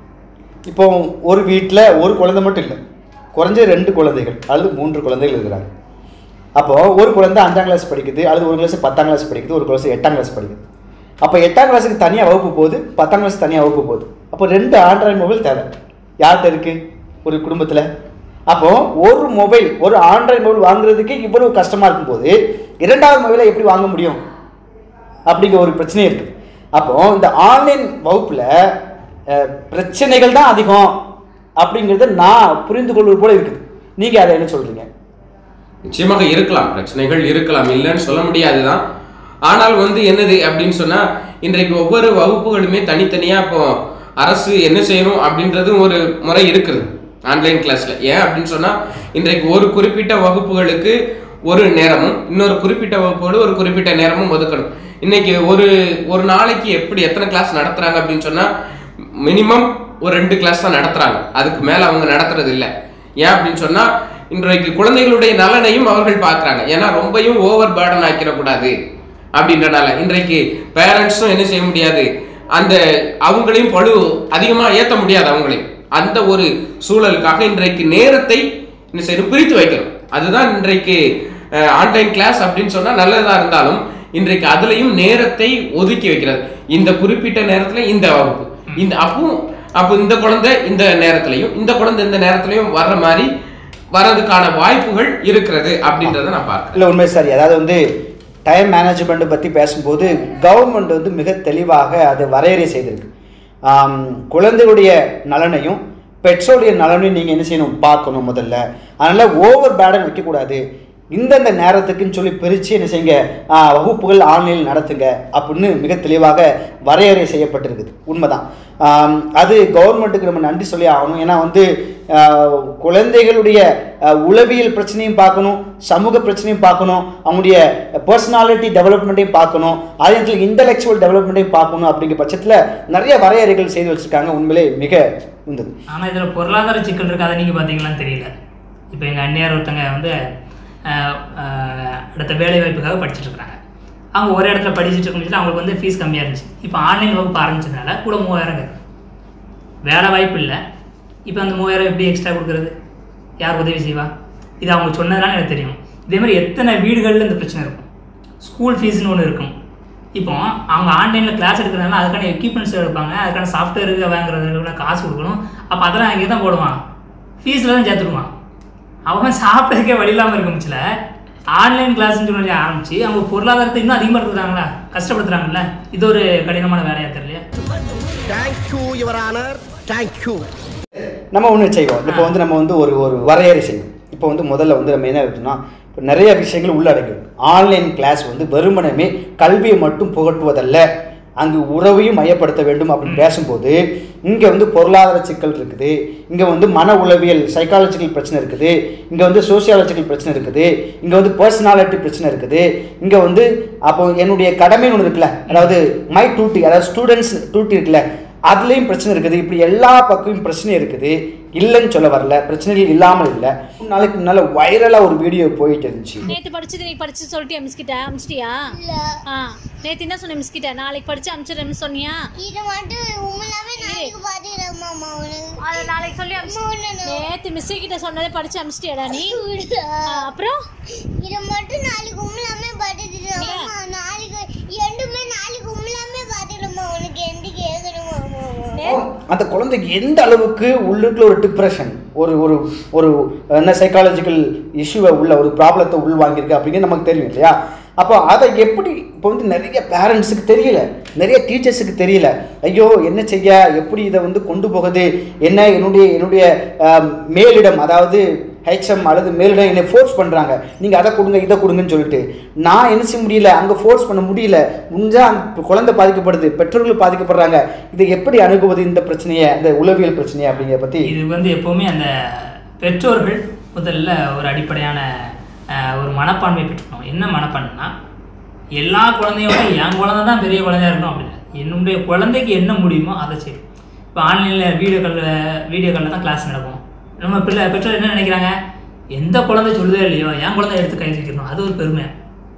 இப்போ ஒரு வீட்டில் ஒரு குழந்தை மட்டும் இல்லை குறைஞ்ச ரெண்டு குழந்தைகள் அல்லது மூன்று குழந்தைகள் இருக்கிறாங்க அப்போது ஒரு குழந்தை அஞ்சாம் கிளாஸ் படிக்குது அல்லது ஒரு கிளாஸ் பத்தாம் கிளாஸ் படிக்குது ஒரு கிளாஸ் எட்டாம் கிளாஸ் படிக்குது அப்போ எட்டாம் கிளாஸுக்கு தனியாக வகுப்பு போகுது பத்தாம் கிளாஸ் தனியாக வகுப்பு போகுது அப்போ ரெண்டு ஆண்ட்ராய்டு மொபைல் தேவை யார்கிட்ட இருக்குது ஒரு குடும்பத்தில் அப்போது ஒரு மொபைல் ஒரு ஆண்ட்ராய்டு மொபைல் வாங்குறதுக்கு இவ்வளவு கஷ்டமாக இருக்கும்போது இரண்டாவது மொபைலை எப்படி வாங்க முடியும் அப்படிங்கிற ஒரு பிரச்சனை இருக்குது அப்போ இந்த ஆன்லைன் வகுப்பில் அஹ், பிரச்சனைகள் தான் அதிகம் அப்படிங்கிறத நான் புரிந்து கொள்வது போல இருக்குது நீங்கள் அதை என்ன சொல்கிறீங்க நிச்சயமாக இருக்கலாம் பிரச்சனைகள் இருக்கலாம் இல்லைன்னு சொல்ல முடியாதுதான் ஆனால் வந்து என்னது அப்படின்னு சொன்னா இன்றைக்கு ஒவ்வொரு வகுப்புகளுமே தனித்தனியா இப்போ அரசு என்ன செய்யணும் அப்படின்றது ஒரு முறை இருக்குது ஆன்லைன் கிளாஸ்ல ஏன் அப்படின்னு சொன்னா இன்றைக்கு ஒரு குறிப்பிட்ட வகுப்புகளுக்கு ஒரு நேரமும் இன்னொரு குறிப்பிட்ட வகுப்போடு ஒரு குறிப்பிட்ட நேரமும் ஒதுக்கணும் இன்னைக்கு ஒரு ஒரு நாளைக்கு எப்படி எத்தனை கிளாஸ் நடத்துறாங்க அப்படின்னு சொன்னா மினிமம் ஒரு ரெண்டு கிளாஸ் தான் நடத்துறாங்க அதுக்கு மேல அவங்க நடத்துறது இல்லை ஏன் அப்படின்னு சொன்னா இன்றைக்கு குழந்தைகளுடைய நலனையும் அவர்கள் பார்க்கறாங்க ஏன்னா ரொம்பவும் ஓவர் பேர்டன் ஆக்கிடக்கூடாது அப்படின்றனால இன்றைக்கு பேரண்ட்ஸும் என்ன செய்ய முடியாது அந்த அவங்களையும் பழு அதிகமா ஏத்த முடியாது அவங்களையும் அந்த ஒரு சூழலுக்காக இன்றைக்கு நேரத்தை என்ன செய்யணும் பிரித்து வைக்கணும் அதுதான் இன்றைக்கு ஆன்லைன் கிளாஸ் அப்படின்னு சொன்னா நல்லதா இருந்தாலும் இன்றைக்கு அதுலயும் நேரத்தை ஒதுக்கி வைக்கிறது இந்த குறிப்பிட்ட நேரத்துல இந்த வகுப்பு இந்த அப்போ அப்போ இந்த குழந்தை இந்த நேரத்திலையும் இந்த குழந்தை இந்த நேரத்திலையும் வர்ற மாதிரி வர்றதுக்கான வாய்ப்புகள் இருக்கிறது அப்படின்றத நான் பார்க்கிறேன் இல்லை உண்மை சரி அதாவது வந்து டைம் மேனேஜ்மெண்ட்டை பற்றி பேசும்போது கவர்மெண்ட் வந்து மிக தெளிவாக அதை வரையறை செய்திருக்கு ஆம், குழந்தைகளுடைய நலனையும் பெற்றோருடைய நலனையும் நீங்கள் என்ன செய்யணும் பார்க்கணும் முதல்ல அதனால் ஓவர் பேடன் வைக்கக்கூடாது இந்தந்த நேரத்துக்குன்னு சொல்லி பிரித்து என்ன செய்யுங்க ஆ, வகுப்புகள் ஆன்லைனில் நடத்துங்க அப்படின்னு மிக தெளிவாக வரையறை செய்யப்பட்டிருக்குது உண்மைதான் ஆம், அது கவர்மெண்ட்டுக்கு நம்ம நன்றி சொல்லி ஆகணும் ஏன்னா வந்து ஆ, குழந்தைகளுடைய ஆ, உளவியல் பிரச்சனையும் பார்க்கணும் சமூக பிரச்சனையும் பார்க்கணும் அவங்களுடைய பர்சனாலிட்டி டெவலப்மெண்ட்டையும் பார்க்கணும் அதே நேரத்தில் இன்டலெக்சுவல் டெவலப்மெண்ட்டையும் பார்க்கணும் அப்படிங்கிற பட்சத்தில் நிறைய வரையறைகள் செய்து வச்சுருக்காங்க உண்மையிலே மிக உந்தது ஆனால் இதில் பொருளாதார சிக்கல் இருக்கு அதை நீங்கள் பார்த்தீங்களான்னு தெரியல இப்போ எங்கள் அண்ணியார் ஒருத்தங்க வந்து ஆஹ், ஆஹ், அடுத்த வேலை வாய்ப்புக்காக படிச்சுட்டு இருக்காங்க அவங்க ஒரு இடத்துல படிச்சுட்டு இருக்கும் அவங்களுக்கு வந்து ஃபீஸ் கம்மியாக இருந்துச்சு இப்போ ஆன்லைன் வகுப்பு ஆரம்பிச்சதுனால கூட மூவாயிரம் கேட்குது வேலை வாய்ப்பு இல்லை இப்போ அந்த மூவாயிரம் எப்படி எக்ஸ்ட்ரா கொடுக்குறது யார் உதவி செய்வா இது அவங்க சொன்னதுனால எனக்கு தெரியும் இதே மாதிரி எத்தனை வீடுகளில் இந்த பிரச்சனை இருக்கும் ஸ்கூல் ஃபீஸ்னு ஒன்று இருக்கும் இப்போ அவங்க ஆன்லைனில் கிளாஸ் எடுக்கிறதுனால அதுக்கான எக்யூப்மெண்ட்ஸ் எடுப்பாங்க அதுக்கான சாஃப்ட்வேருக்கு வாங்குறதுக்கு காசு கொடுக்கணும் அப்போ அதெல்லாம் அங்கே தான் போடுவான் ஃபீஸில் தான் சேர்த்துடுவான் அவன் சாப்பிட்றதுக்கே வழி இல்லாமல் இருக்கும்ச்சுல ஆன்லைன் கிளாஸ்ன்னு சொல்லி ஆரம்பிச்சு அவங்க பொருளாதாரத்தை இன்னும் அதிகமாக எடுத்துக்கிறாங்களா கஷ்டப்படுத்துறாங்கல்ல இது ஒரு கடினமான வேலையாக தெரியலையா தேங்க்யூ யுவர் ஆனர் தேங்க்யூ நம்ம ஒன்று செய்வோம் இப்போ வந்து நம்ம வந்து ஒரு ஒரு வரையறை செய்வோம் இப்போ வந்து முதல்ல வந்து நம்ம என்ன இருக்குன்னா நிறைய விஷயங்கள் உள்ளடங்கும் ஆன்லைன் கிளாஸ் வந்து வெறுமனமே கல்வியை மட்டும் புகட்டுவதல்ல அங்கு உறவையும் மையப்படுத்த வேண்டும் அப்படின்னு பேசும்போது இங்கே வந்து பொருளாதார சிக்கல் இருக்குது இங்கே வந்து மன உளவியல் சைக்காலஜிக்கல் பிரச்சனை இருக்குது இங்கே வந்து சோசியாலஜிக்கல் பிரச்சனை இருக்குது இங்கே வந்து பர்சனாலிட்டி பிரச்சனை இருக்குது இங்கே வந்து அப்போ என்னுடைய கடமைன்னு ஒன்று இருக்குல்ல அதாவது மை டூட்டி அதாவது ஸ்டூடெண்ட்ஸ் டூட்டி இருக்குல்ல அதுலேயும் பிரச்சனை இருக்குது இப்படி எல்லா பக்கமும் பிரச்சனை இருக்குது இல்லைன்னு சொல்ல வரல பிரச்சனைகள் இல்லாமல் இல்லை மூணு நாளைக்கு முன்னால் வைரலாக ஒரு வீடியோ போயிட்டு இருந்துச்சு நேத்து படிச்சது நீ படிச்சு சொல்லிட்டியா மிஸ் கிட்ட அமிச்சிட்டியா ஆ நேத்து என்ன சொன்ன மிஸ் கிட்ட நாளைக்கு படிச்சு அமிச்சிடுறேன்னு சொன்னியா இது மட்டும் உண்மையாவே நாளைக்கு பாத்துக்கிறேம்மா உனக்கு அத நாளைக்கு சொல்லி அமிச்சு நேத்து மிஸ் கிட்ட சொன்னதே படிச்சு அமிச்சிட்டியாடா நீ ஆ, அப்புறம் இது மட்டும் நாளைக்கு உண்மையாமே பாத்துக்கிறேம்மா நாளைக்கு ரெண்டுமே நாளைக்கு உண்மையாமே பாத்துக்கிறேம்மா உனக்கு எந்த கேட்கணுமா அந்த குழந்தைக்கு எந்த அளவுக்கு உள்ளுக்குள்ள ஒரு டிப்ரெஷன் ஒரு ஒரு ஒரு என்ன சைக்காலஜிக்கல் இஷ்யூவை உள்ள ஒரு ப்ராப்ளத்தை உள் வாங்கியிருக்கு அப்படிங்கிறது நமக்கு தெரியும் இல்லையா அப்போ அதை எப்படி இப்போ வந்து நிறைய பேரண்ட்ஸுக்கு தெரியல நிறைய டீச்சர்ஸுக்கு தெரியல ஐயோ என்ன செய்ய எப்படி இதை வந்து கொண்டு போகுது என்ன என்னுடைய என்னுடைய ஆம், மேலிடம் அதாவது ஹெச்எம் அல்லது மேலிடம் என்னை ஃபோர்ஸ் பண்ணுறாங்க நீங்கள் அதை கொடுங்க இதை கொடுங்கன்னு சொல்லிட்டு நான் என்ன செய்ய முடியல அங்கே ஃபோர்ஸ் பண்ண முடியல முடிஞ்சால் அந்த குழந்தை பாதிக்கப்படுது பெற்றோர்கள் பாதிக்கப்படுறாங்க இதை எப்படி அணுகுவது இந்த பிரச்சனையை இந்த உளவியல் பிரச்சனையை அப்படிங்கிறத பற்றி இது வந்து எப்போவுமே அந்த பெற்றோர்கள் முதல்ல ஒரு அடிப்படையான அஹ், ஒரு மனப்பான்மை பெற்றுக்கணும் என்ன மனப்பான்மைனா எல்லா குழந்தையோட என் குழந்தை தான் பெரிய குழந்தையா இருக்கணும் அப்படின்னு என்னுடைய குழந்தைக்கு என்ன முடியுமோ அதை செய்யும் இப்போ ஆன்லைனில் வீடியோ காலில் வீடியோ காலில் தான் கிளாஸ் நடக்கும் நம்ம பிள்ளை பெற்றோர் என்ன நினைக்கிறாங்க எந்த குழந்தை சொல்லுதோ இல்லையோ என் குழந்தை எடுத்து கை வச்சுக்கணும் அது ஒரு பெருமை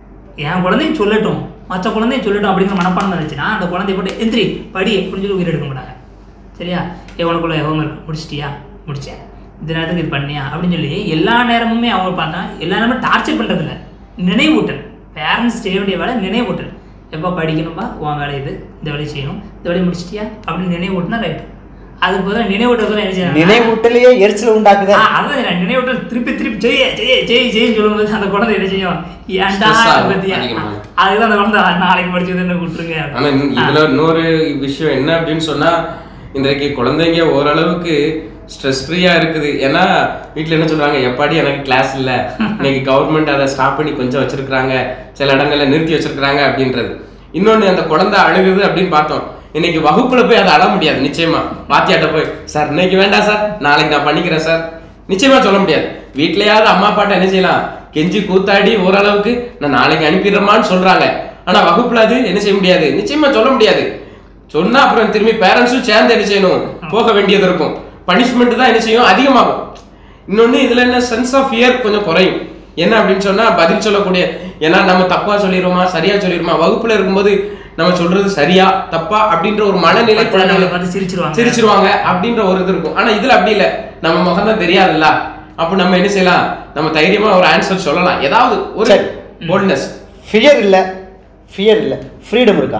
என் குழந்தையும் சொல்லட்டும் மற்ற குழந்தையும் சொல்லட்டும் அப்படிங்கிற மனப்பான்மை இருந்துச்சுன்னா அந்த குழந்தைய போட்டு எந்திரி படி அப்படின்னு சொல்லி உயிர் எடுக்க மாட்டாங்க சரியா ஏ உனக்குள்ள ஹோம்ஒர்க் முடிச்சிட்டியா முடிச்சேன் இந்த நேரத்துக்கு இது பண்ணியா அப்படின்னு சொல்லி எல்லா நேரமுமே அவங்க பார்த்தா எல்லா நேரமும் டார்ச்சர் பண்ணுறதில்ல நினைவூட்டல் பேரண்ட்ஸ் செய்ய வேண்டிய வேலை நினைவூட்டல் எப்போ படிக்கணும்பா உன் வேலை இது இந்த வேலையை செய்யணும் இந்த வேலையை முடிச்சிட்டியா அப்படின்னு நினைவூட்டினா ரைட்டு அதுக்கு பதிலாக நினைவூட்டல் என்ன செய்யணும் நினைவூட்டலையே எரிச்சல் உண்டாக்குதா ஆ, அதான் நான் நினைவூட்டல் திருப்பி திருப்பி ஜெய ஜெய ஜெய் ஜெயின்னு சொல்லும்போது அந்த குழந்தை என்ன செய்யும் ஏன்டா Stress ஆகும் பத்தியா அதிகமா. அதுதான் அந்த குழந்தை நாளைக்கு படிச்சது என்ன விட்டுருங்க ஆனா இந்த- இதுல இன்னொரு விஷயம் என்ன அப்படின்னு சொன்னா இன்றைக்கு குழந்தைங்க ஓரளவுக்கு ஸ்ட்ரெஸ் ஃப்ரீயா இருக்குது ஏன்னா வீட்ல என்ன சொல்றாங்க எப்பாடி எனக்கு கிளாஸ் இல்ல இன்னைக்கு கவர்மெண்ட் அதை ஸ்டாப் பண்ணி கொஞ்சம் வச்சிருக்காங்க சில இடங்கள்ல நிறுத்தி வச்சிருக்காங்க அப்படின்றது இன்னொன்னு அந்த குழந்தை அழுகுது அப்படின்னு பார்த்தோம் இன்னைக்கு வகுப்புல போய் அதை அழ முடியாது நிச்சயமா வாத்தியாட்ட போய் சார் இன்னைக்கு வேண்டாம் சார் நாளைக்கு நான் பண்ணிக்கிறேன் சார் நிச்சயமா சொல்ல முடியாது வீட்லயாவது அம்மா அப்பாட்ட என்ன செய்யலாம் கெஞ்சி கூத்தாடி ஓரளவுக்கு நான் நாளைக்கு அனுப்பிடுறேமான்னு சொல்றாங்க ஆனா வகுப்புல அது என்ன செய்ய முடியாது நிச்சயமா சொல்ல முடியாது சொன்னா அப்புறம் திரும்பி பேரண்ட்ஸும் சேர்ந்து என்ன செய்யணும் போக வேண்டியது இருக்கும் பனிஷ்மெண்ட் தான் என்ன செய்யும் அதிகமாகும் இன்னொன்னு இதுல என்ன சென்ஸ் ஆஃப் ஃபியர் கொஞ்சம் குறையும் என்ன அப்படின்னு சொன்னா பதில் சொல்லக்கூடிய ஏன்னா நம்ம தப்பா சொல்லிடுவோமா சரியா சொல்லிடுவோமா வகுப்புல இருக்கும்போது நம்ம சொல்றது சரியா தப்பா அப்படின்ற ஒரு மனநிலை நம்மளை குழந்தைகளுக்கு பார்த்து சிரிச்சிருவாங்க சிரிச்சிருவாங்க அப்படின்ற ஒரு இது இருக்கும் ஆனா இதுல அப்படி இல்ல நம்ம முகம் தான் தெரியாதுல்ல அப்ப நம்ம என்ன செய்யலாம் நம்ம தைரியமா ஒரு ஆன்சர் சொல்லலாம் ஏதாவது ஒரு சரி. போல்ட்னஸ் ஃபியர் இல்லை ஃபியர் இல்லை ஃப்ரீடம் இருக்கா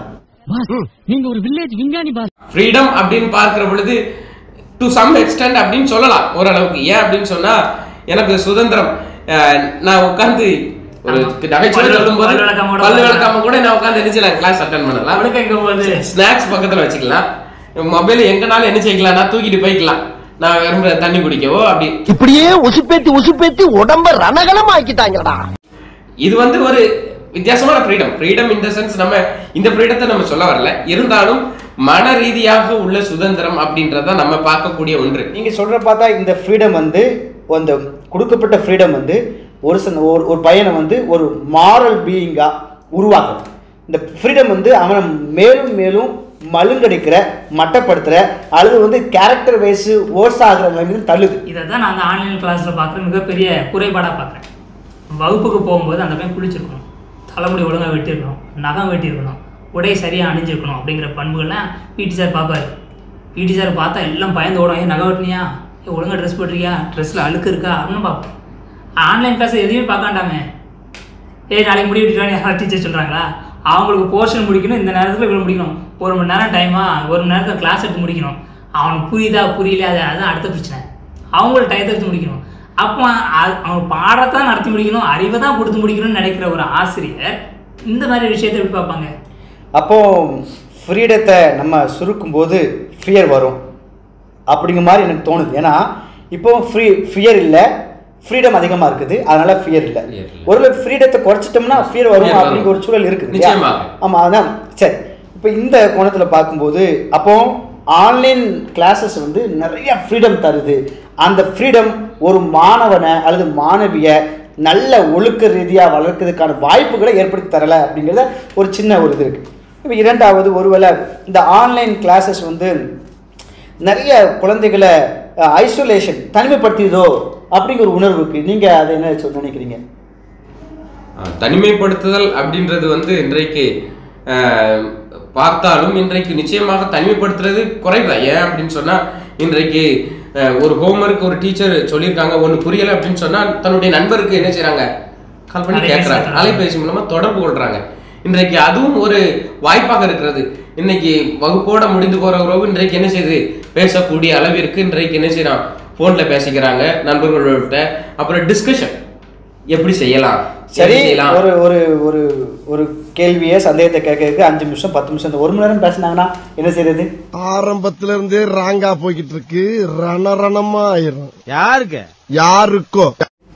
நீங்க ஒரு வில்லேஜ் விஞ்ஞானி பாஸ் ஃப்ரீடம் அப்படின்னு பார்க்கிற பொழுது டு சம் எக்ஸ்டென்ட் அப்படின்னு சொல்லலாம் ஓரளவுக்கு ஏன் அப்படின்னு சொன்னா எனக்கு சுதந்திரம் அஹ், நான் உட்கார்ந்து ஒரு ஆமா. நகைச்சுவை பல்லு- சொல்லும்போது பல்லு விளக்காம கூட பல்லு பண்ணலாம். விளக்காம கூட நான் உட்கார்ந்து என்ன செய்யலாம் கிளாஸ் அட்டன் பண்ணலாம் அவனுக்கு எங்க போகுது ஸ்நாக்ஸ் பக்கத்துல வச்சுக்கலாம் மொபைல் எங்கனாலும் என்ன செய்யலாம் நான் தூக்கிட்டு போய்க்கலாம் நான் விரும்புற தண்ணி குடிக்கவோ அப்படி இப்படியே உசுப்பேத்தி உசுப்பேத்தி உடம்ப ரணகலம் ஆக்கிட்டாங்கடா இது வந்து ஒரு வித்தியாசமான ஃப்ரீடம் ஃப்ரீடம் இந்த சென்ஸ் நம்ம இந்த ஃப்ரீடத்தை நம்ம சொல்ல வரல இருந்தாலும் மன ரீதியாக உள்ள சுதந்திரம் அப்படின்றத நம்ம பார்க்கக்கூடிய ஒன்று நீங்கள் சொல்கிற பார்த்தா இந்த ஃப்ரீடம் வந்து அந்த கொடுக்கப்பட்ட ஃப்ரீடம் வந்து ஒரு சன் ஒரு ஒரு பையனை வந்து ஒரு மாரல் பீயிங்காக உருவாக்குது இந்த ஃப்ரீடம் வந்து அவனை மேலும் மேலும் மழுங்கடிக்கிற மட்டப்படுத்துகிற அல்லது வந்து கேரக்டர் வைஸ் ஓர்ஸ் ஆகிற நிலைமைக்கு தள்ளுது இதை தான் நான் அந்த ஆன்லைன் கிளாஸில் பார்க்குற மிகப்பெரிய குறைபாடாக பார்க்குறேன் வகுப்புக்கு போகும்போது அந்த பையன் குளிச்சிருக்கணும் தலைமுடி ஒழுங்காக வெட்டியிருக்கணும் நகம் வெட்டியிருக்கணும் உடை சரியாக அணிஞ்சிருக்கணும் அப்படிங்கிற பண்புகள்லாம் பிடி சார் பார்ப்பாரு பிடி சார் பார்த்தா எல்லாம் பயந்து ஓடும் ஏன் நகை வெட்டினியா ஏன் ஒழுங்காக ட்ரெஸ் போட்டிருக்கியா ட்ரெஸ்ஸில் அழுக்கு இருக்கா அப்படின்னு பார்ப்போம் ஆன்லைன் கிளாஸ் எதையுமே பார்க்காண்டாமே ஏய் நாளைக்கு முடி வெட்டிட்டு யாராவது டீச்சர் சொல்கிறாங்களா அவங்களுக்கு போர்ஷன் முடிக்கணும் இந்த நேரத்தில் இவ்வளோ முடிக்கணும் ஒரு மணி நேரம் டைமா ஒரு மணி நேரத்தில் கிளாஸ் எடுத்து முடிக்கணும் அவனுக்கு புரியுதா புரியல அது அதுதான் அடுத்த பிரச்சனை அவங்கள டயத்தை எடுத்து முடிக்கணும் அப்போ அ- அவன் பாடத்தான் நடத்தி முடிக்கணும் அறிவை தான் கொடுத்து முடிக்கணும்னு நினைக்கிற ஒரு ஆசிரியர் இந்த மாதிரி விஷயத்தை எப்படி பார்ப்பாங்க அப்போது ஃப்ரீடத்தை நம்ம சுருக்கும்போது ஃபியர் வரும் அப்படிங்கிற மாதிரி எனக்கு தோணுது ஏன்னா இப்போ ஃப்ரீ ஃபியர் இல்லை ஃப்ரீடம் அதிகமாக இருக்குது அதனால ஃபியர் இல்லை Fear இல்ல. ஒருவேளை ஃப்ரீடத்தை குறைச்சிட்டோம்னா ஃபியர் வரும் Fear அப்படிங்கிற ஒரு வரும். சூழல் இருக்குது இல்லையா? நிச்சயமாக. ஆமா அதான் சரி இப்போ இந்த கோணத்தில் பார்க்கும்போது அப்போ ஆன்லைன் கிளாஸஸ் வந்து நிறைய ஃப்ரீடம் தருது அந்த ஃப்ரீடம் ஒரு மாணவனை அல்லது மாணவிய நல்ல ஒழுக்க ரீதியாக வளர்க்கறதுக்கான வாய்ப்புகளை ஏற்படுத்தி தரல அப்படிங்கிறத ஒரு சின்ன ஒரு இது இருக்குது இப்போ இரண்டாவது ஒருவேளை இந்த ஆன்லைன் கிளாஸஸ் வந்து நிறைய குழந்தைகளை ஐசோலேஷன் தனிமைப்படுத்தியதோ அப்படிங்கிற ஒரு உணர்வு இருக்குது நீங்கள் அதை என்ன சொல்ல நினைக்கிறீங்க அஹ் தனிமைப்படுத்துதல் அப்படின்றது வந்து இன்றைக்கு அஹ், பார்த்தாலும் இன்றைக்கு நிச்சயமாக தனிமைப்படுத்துறது குறைவுதான் ஏன் அப்படின்னு சொன்னா இன்றைக்கு அஹ், ஒரு ஹோம்ஒர்க் ஒரு டீச்சர் சொல்லியிருக்காங்க ஒன்று புரியலை அப்படின்னு சொன்னா தன்னுடைய நண்பருக்கு என்ன செய்றாங்க கால் பண்ணி அலைபேசி கேட்குறாங்க தொடர்பு. அலைபேசி மூலமா தொடர்பு கொள்றாங்க இன்றைக்கு அதுவும் ஒரு வாய்ப்பாக இருக்கிறது இன்னைக்கு வகுப்போட முடிந்து போற உறவு இன்றைக்கு என்ன செய்யுது பேசக்கூடிய அளவிற்கு இன்றைக்கு என்ன செய்யறான் போன்ல பேசிக்கிறாங்க நண்பர்களோட அப்புறம் டிஸ்கஷன் எப்படி செய்யலாம் சரி எப்படி செய்யலாம் ஒரு ஒரு ஒரு ஒரு கேள்வியை சந்தேகத்தை கேட்கறதுக்கு அஞ்சு நிமிஷம் பத்து நிமிஷம் இந்த ஒரு மணி நேரம் பேசினாங்கன்னா என்ன செய்யறது ஆரம்பத்துல இருந்தே ராங்கா போய்கிட்டு இருக்கு ரணரணமா ஆயிரும் யாருக்கு யாருக்கோ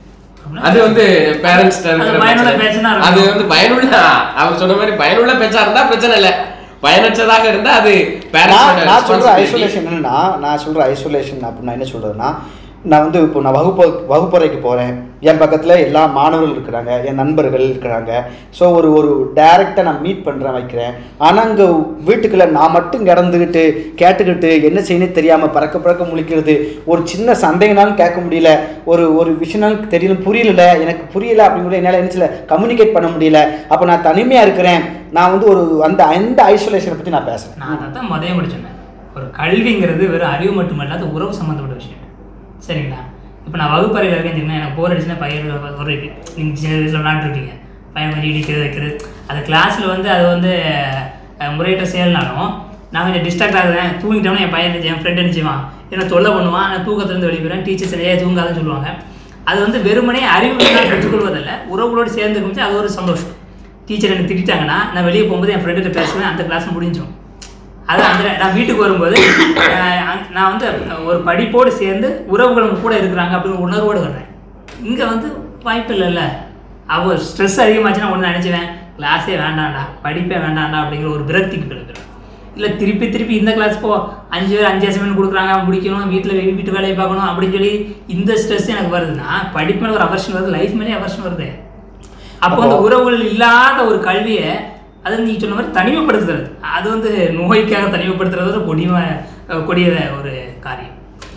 அது வந்து பேரண்ட்ஸ் அது பயனுள்ள பேச்சுனா இருக்கும். அது வந்து பயனுள்ள அவர் சொன்ன மாதிரி பயனுள்ள பேச்சா இருந்தா பிரச்சனை இல்ல பயனற்றதாக இருந்தா அது நான் நான் சொல்ற பேரண்ட்ஸ் ஐசோலேஷன் என்னன்னா நான் சொல்ற ஐசோலேஷன் அப்படின்னா என்ன சொல்றதுன்னா நான் வந்து இப்போ நான் வகுப்பு வகுப்பறைக்கு போகிறேன் என் பக்கத்தில் எல்லா மாணவர்கள் இருக்கிறாங்க என் நண்பர்கள் இருக்கிறாங்க ஸோ ஒரு ஒரு டைரெக்டாக நான் மீட் பண்ணுறேன் வைக்கிறேன் ஆனால் அங்கே வீட்டுக்குள்ளே நான் மட்டும் கிடந்துக்கிட்டு கேட்டுக்கிட்டு என்ன செய்யணும் தெரியாமல் பறக்க பறக்க முழிக்கிறது ஒரு சின்ன சந்தேகனாலும் கேட்க முடியல ஒரு ஒரு விஷயம்னாலும் தெரியல புரியல எனக்கு புரியல அப்படிங்கிற என்னால் என்ன செய்யல கம்யூனிகேட் பண்ண முடியல அப்போ நான் தனிமையாக இருக்கிறேன் நான் வந்து ஒரு அந்த அந்த ஐசோலேஷனை பற்றி நான் பேசுகிறேன் நான் அதை தான் முதல்ல கூட சொன்னேன் ஒரு கல்விங்கிறது வெறும் அறிவு மட்டுமல்ல அது உறவு சம்மந்தப்பட்ட விஷயம் சரிங்களா இப்போ நான் வகுப்பறையில் இருக்கேன்னு சொன்னா எனக்கு போர் அடிச்சுன்னா பையன் ஒரு நீங்கள் சின்ன வயசில் விளாண்டுருக்கீங்க பையன் மாதிரி இடிக்கிறது வைக்கிறது அது கிளாஸில் வந்து அது வந்து அஹ், முறையற்ற செயல்னாலும் நான் கொஞ்சம் டிஸ்ட்ராக்ட் ஆகுறேன் தூங்கிட்டோம்னா என் பையன் என் ஃப்ரெண்ட் என்ன செய்வான் என்ன தொல்லை பண்ணுவான் நான் தூக்கத்துலேருந்து வெளியே போயிடுவேன் டீச்சர்ஸ் நிறைய தூங்காதுன்னு சொல்லுவாங்க அது வந்து வெறுமனே அறிவு விஷயம் பெற்றுக்கொள்வதில்ல உறவுகளோடு சேர்ந்து கும்பிட்டு அது ஒரு சந்தோஷம் டீச்சர் என்னை திட்டாங்கன்னா நான் வெளியே போகும்போது என் ஃப்ரெண்டுகிட்ட பேசுவேன் அந்த கிளாஸ் முடிஞ்சிடும் அது அந்த நான் வீட்டுக்கு வரும்போது அஹ், அங்க- நான் வந்து ஒரு படிப்போடு சேர்ந்து உறவுகள் கூட இருக்கிறாங்க அப்படின்னு உணர்வோடு வர்றேன் இங்கே வந்து வாய்ப்பு இல்லைல்ல அவ ஸ்ட்ரெஸ் அதிகமாச்சுன்னா ஒன்று நினச்சிவேன் கிளாஸே வேண்டாம்டா படிப்பே வேண்டாம்டா அப்படிங்கிற ஒரு விரக்திக்கு கிடக்குறேன் இல்லை திருப்பி திருப்பி இந்த கிளாஸ் போ அஞ்சு பேர் அஞ்சு அசைன்மெண்ட் கொடுக்குறாங்க முடிக்கணும் வீட்டில் வீட்டு வேலையை பார்க்கணும் அப்படின்னு சொல்லி இந்த ஸ்ட்ரெஸ் எனக்கு வருதுன்னா படிப்பு மேலே ஒரு அவர்ஷன் வருது லைஃப் மேலே அவர்ஷன் வருது அப்போ அந்த உறவுகள் இல்லாத ஒரு கல்வியை அது நீ சொன்ன மாதிரி தனிமைப்படுத்துறது அது வந்து நோய்க்காக தனிமைப்படுத்துறது ஒரு கொடிய கொடிய ஒரு காரியம்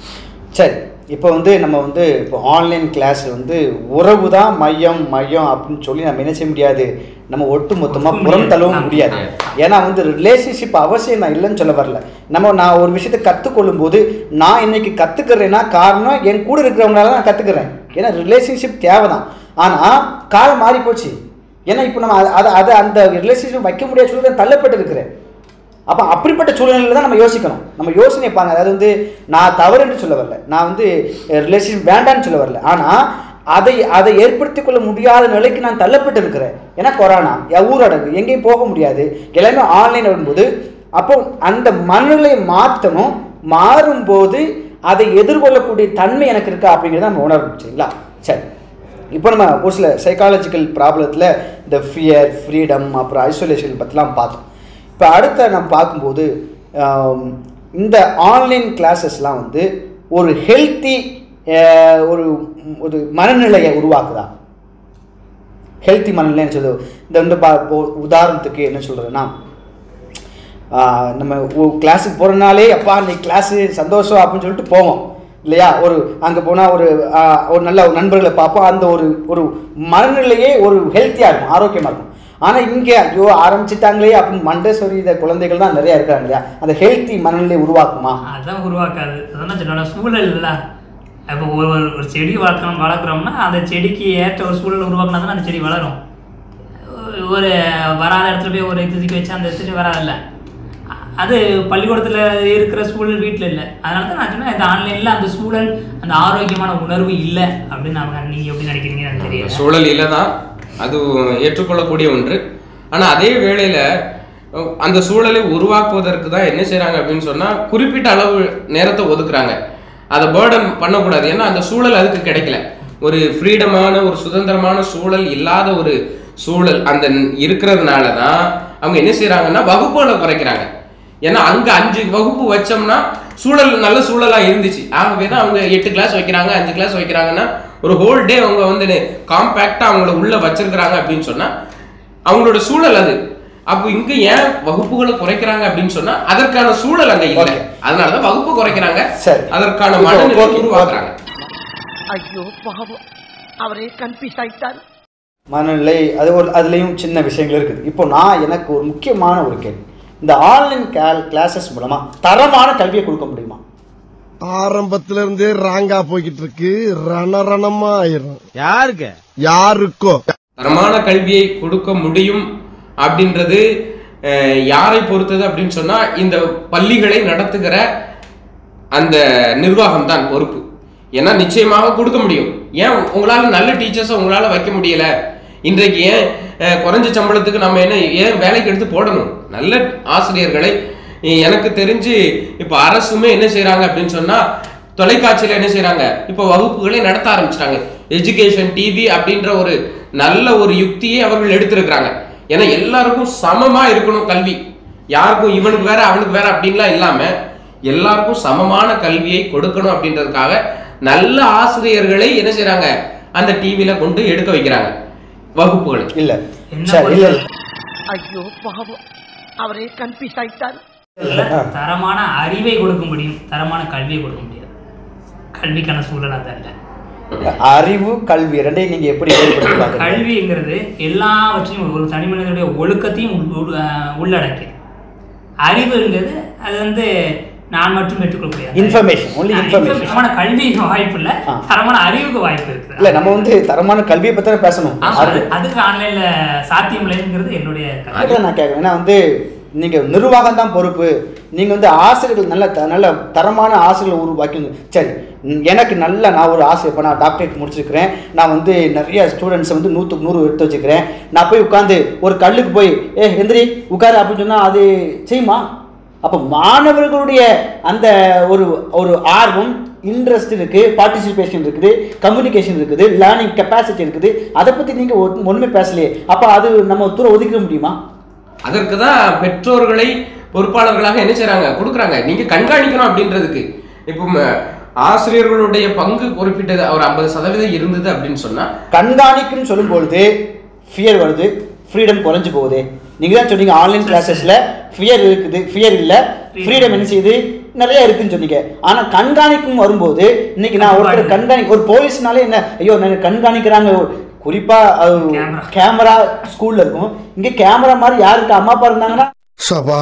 சரி இப்போ வந்து நம்ம வந்து இப்போ ஆன்லைன் கிளாஸ் வந்து உறவு தான் மையம் மையம் அப்படின்னு சொல்லி நம்ம என்ன செய்ய முடியாது நம்ம ஒட்டு மொத்தமாக ஒட்டுக்க புறம் தள்ளவும் முடியாது. முடியாது ஏன்னா வந்து ரிலேஷன்ஷிப் அவசியம் நான் இல்லைன்னு சொல்ல வரல நம்ம நான் ஒரு விஷயத்தை கற்றுக்கொள்ளும் போது நான் இன்னைக்கு கற்றுக்கிறேன்னா காரணம் என் கூட இருக்கிறவங்களால நான் கற்றுக்கிறேன் ஏன்னா ரிலேஷன்ஷிப் தேவை தான் ஆனால் காலம் மாறி போச்சு ஏன்னா இப்போ நம்ம அது- அது அது அந்த ரிலேஷன்ஷிப் வைக்க முடியாத சூழ்நிலை தள்ளப்பட்டு இருக்கிறேன் அப்போ அப்படிப்பட்ட சூழ்நிலையில் தான் நம்ம யோசிக்கணும் நம்ம யோசனை பாருங்க அதாவது வந்து நான் தவறுன்னு சொல்ல வரல நான் வந்து ரிலேஷன் வேண்டான்னு சொல்ல வரல ஆனால் அதை அதை ஏற்படுத்தி கொள்ள முடியாத நிலைக்கு நான் தள்ளப்பட்டு இருக்கிறேன் ஏன்னா கொரோனா என் ஊரடங்கு எங்கேயும் போக முடியாது எல்லாமே ஆன்லைன் வரும்போது அப்போ அந்த மனநிலையை மாற்றணும் மாறும்போது அதை எதிர்கொள்ளக்கூடிய தன்மை எனக்கு இருக்கா அப்படிங்கிறத நம்ம உணரணும் சரிங்களா சரி இப்போ நம்ம ஒரு சில சைக்காலஜிக்கல் ப்ராப்ளத்தில் இந்த ஃபியர் ஃப்ரீடம் அப்புறம் ஐசோலேஷன் பற்றிலாம் பார்த்தோம் இப்போ அடுத்த நம்ம பார்க்கும்போது ஆம், இந்த ஆன்லைன் கிளாஸஸ்லாம் வந்து ஒரு ஹெல்த்தி ஒரு ஒரு மனநிலையை உருவாக்குதா ஹெல்த்தி மனநிலைன்னு சொல்லுது இந்த வந்து பா இப்போ உதாரணத்துக்கு என்ன சொல்கிறேன்னா நம்ம கிளாஸுக்கு போகிறனாலே அப்பா இன்னைக்கு கிளாஸு சந்தோஷம் அப்படின்னு சொல்லிட்டு போவோம் இல்லையா ஒரு அங்கே போனால் ஒரு ஆ, ஒரு நல்ல ஒரு நண்பர்களை பார்ப்போம் அந்த ஒரு ஒரு மனநிலையே ஒரு ஹெல்த்தியாக இருக்கும் ஆரோக்கியமாக இருக்கும் ஆனால் இங்கே ஐயோ ஆரம்பிச்சிட்டாங்களே அப்படின்னு மண்டை சொரியுத குழந்தைகள் தான் நிறையா இருக்காங்க இல்லையா அந்த ஹெல்த்தி மனநிலையை உருவாக்குமா அதான் உருவாக்காது அதான் சொல்லணும் சூழல் இல்லை இப்போ ஒரு ஒரு ஒரு செடி வளர்க்கணும் வளர்க்குறோம்னா அந்த செடிக்கு ஏற்ற ஒரு சூழல் உருவாக்கினா தான் அந்த செடி வளரும் ஒரு வராத இடத்துல போய் ஒரு இது தூக்கி வச்சா அந்த செடி வராதுல்ல அது பள்ளிக்கூடத்தில் இருக்கிற சூழல் வீட்டில் இல்லை அதனால தான் நான் சொன்னேன் இந்த ஆன்லைனில் அந்த சூழல் அந்த ஆரோக்கியமான உணர்வு இல்லை அப்படின்னு அவங்க நீங்கள் எப்படி நினைக்கிறீங்கன்னு எனக்கு தெரியல சூழல் இல்லைதான் அது ஏற்றுக்கொள்ளக்கூடிய ஒன்று ஆனா அதே வேளையில அஹ், அந்த சூழலை உருவாக்குவதற்கு தான் என்ன செய்றாங்க அப்படின்னு சொன்னா குறிப்பிட்ட அளவு நேரத்தை ஒதுக்குறாங்க அதை பேர்டன் பண்ணக்கூடாது ஏன்னா அந்த சூழல் அதுக்கு கிடைக்கல ஒரு ஃப்ரீடமான ஒரு சுதந்திரமான சூழல் இல்லாத ஒரு சூழல் அந்த இருக்கிறதுனால தான் அவங்க என்ன செய்றாங்கன்னா வகுப்புகளை குறைக்கிறாங்க ஏன்னா அங்க அஞ்சு வகுப்பு வச்சோம்னா சூழல் நல்ல சூழலா இருந்துச்சு ஆகவே தான் அவங்க எட்டு கிளாஸ் வைக்கிறாங்க அஞ்சு கிளாஸ் வைக்கிறாங்கன்னா ஒரு ஹோல் டே அவங்க வந்து காம்பேக்டா அவங்கள உள்ள வச்சிருக்கிறாங்க அப்படின்னு சொன்னா அவங்களோட சூழல் அது அப்போ இங்க ஏன் வகுப்புகளை குறைக்கிறாங்க அப்படின்னு சொன்னா அதற்கான சூழல் அங்க இல்லை Okay. அதனாலதான் வகுப்பு குறைக்கிறாங்க சரி. அதற்கான இப்போ மனநிலை okay, உருவாக்குறாங்க ஐயோ பாவம் அவரே கன்ஃபியூஸ் ஆயிட்டார் மனநிலை அது ஒரு அதுலேயும் சின்ன விஷயங்கள் இருக்குது இப்போ நான் எனக்கு ஒரு முக்கியமான ஒரு கேள்வி இந்த ஆன்லைன் கேல் கிளாஸஸ் மூலமா தரமான கல்வியை கொடுக்க முடியுமா ஆரம்பத்துல இருந்தே ராங்கா போய்கிட்டு இருக்கு ரணரணமா ஆயிரும் யாருக்கு யாருக்கோ தரமான கல்வியை கொடுக்க முடியும் அப்படின்றது அஹ், யாரை பொறுத்தது அப்படின்னு சொன்னா இந்த பள்ளிகளை நடத்துகிற அந்த நிர்வாகம் தான் பொறுப்பு ஏன்னா நிச்சயமாக கொடுக்க முடியும் ஏன் உங்களால நல்ல டீச்சர்ஸை உங்களால வைக்க முடியல இன்றைக்கு ஏன் அஹ், குறைஞ்ச சம்பளத்துக்கு நம்ம என்ன ஏன் வேலைக்கு எடுத்து போடணும் நல்ல ஆசிரியர்களை அஹ், எனக்கு தெரிஞ்சு இப்போ அரசுமே என்ன செய்றாங்க அப்படின்னு சொன்னா தொலைக்காட்சியில என்ன செய்றாங்க இப்போ வகுப்புகளை நடத்த ஆரம்பிச்சிட்டாங்க எஜுகேஷன் டிவி அப்படின்ற ஒரு நல்ல ஒரு யுக்தியை அவர்கள் எடுத்திருக்கிறாங்க ஏன்னா எல்லாருக்கும் சமமா இருக்கணும் கல்வி யாருக்கும் இவனுக்கு வேற அவனுக்கு வேற அப்படின்லாம் இல்லாம எல்லாருக்கும் சமமான கல்வியை கொடுக்கணும் அப்படின்றதுக்காக நல்ல ஆசிரியர்களை என்ன செய்றாங்க அந்த டிவியில கொண்டு எடுக்க வைக்கிறாங்க வகுப்புகளை இல்ல என்ன சரி இல்ல பொறுத்தவரை- ஐயோ பாவம் அவரே கன்ஃபியூஸ் ஆயிட்டார் தரமான அறிவை கொடுக்க முடியும் தரமான கல்வியை கொடுக்க முடியாது கல்விக்கான சூழல் அதல்ல அறிவு கல்வி ரெண்டையும் நீங்க எப்படி வேறுபடுத்தி பார்க்கறீங்க? கல்விங்கிறது எல்லாவற்றையும் ஒரு தனி மனிதனுடைய ஒழுக்கத்தையும் உள்- உள்- அஹ் உள்ளடக்கியது அறிவுங்கிறது அது வந்து நான் மட்டும் பெற்றுக்கொள்ளக்கூடிய Information, only ஆ, information. தரமான கல்விக்கு வாய்ப்பு இல்ல ஆ. தரமான அறிவுக்கு வாய்ப்பு இருக்கு இல்ல நம்ம வந்து தரமான கல்வியை பத்தி தான் பேசணும் ஆமா, அறிவு. அது- அதுக்கு ஆன்லைன்ல சாத்தியம் இல்லைங்கிறது என்னுடைய கருத்து. அதுதான் நான் கேட்குறேன் ஏன்னா வந்து நீங்க நிர்வாகம் தான் பொறுப்பு நீங்க வந்து ஆசிரியர்கள் நல்ல த- நல்ல தரமான ஆசிரியர்களை உருவாக்கணும் சரி ம், எனக்கு நல்ல நான் ஒரு ஆசிரியர் இப்போ நான் டாக்டரேட் முடிச்சிருக்கிறேன் நான் வந்து நிறைய ஸ்டூடெண்ட்ஸை வந்து நூற்றுக்கு நூறு எடுத்து வச்சுக்கிறேன் நான் போய் உட்காந்து ஒரு கல்லுக்கு போய் ஏ எந்திரி உட்காரு அப்படின்னு சொன்னால் அது செய்யுமா அப்போ மாணவர்களுடைய அந்த ஒரு ஒரு ஆர்வம் இன்ட்ரெஸ்ட் இருக்கு பார்ட்டிசிபேஷன் இருக்குது கம்யூனிகேஷன் இருக்குது லேர்னிங் கெப்பாசிட்டி இருக்குது அதை பற்றி நீங்கள் ஒன்றுமே பேசலையே அப்போ அது நம்ம தூரம் ஒதுக்கிட முடியுமா அதற்கு தான் பெற்றோர்களை பொறுப்பாளர்களாக என்ன செய்றாங்க கொடுக்குறாங்க நீங்க கண்காணிக்கணும் அப்படின்றதுக்கு இப்போ ம, ஆசிரியர்களுடைய பங்கு குறிப்பிட்டது ஒரு ஐம்பது சதவீதம் இருந்தது அப்படின்னு சொன்னா கண்காணிக்குன்னு சொல்லும் பொழுது ஃபியர் வருது ஃப்ரீடம் குறைஞ்சு போகுது நீங்கள் தான் சொன்னீங்க ஆன்லைன் கிளாஸஸில் ஃபியர் இருக்குது ஃபியர் இல்லை ஃப்ரீடம் என்ன செய்யுது நிறைய இருக்குன்னு சொன்னீங்க ஆனால் கண்காணிக்கும் வரும்போது இன்னைக்கு நான் ஒருத்தர் கண்காணி ஒரு போலீஸ்னாலே என்ன ஐயோ நான் கண்காணிக்கிறாங்க குறிப்பாக Camera. கேமரா ஸ்கூலில் இருக்கும் இங்கே கேமரா மாதிரி யாருக்கு அம்மா அப்பா இருந்தாங்கன்னா சபா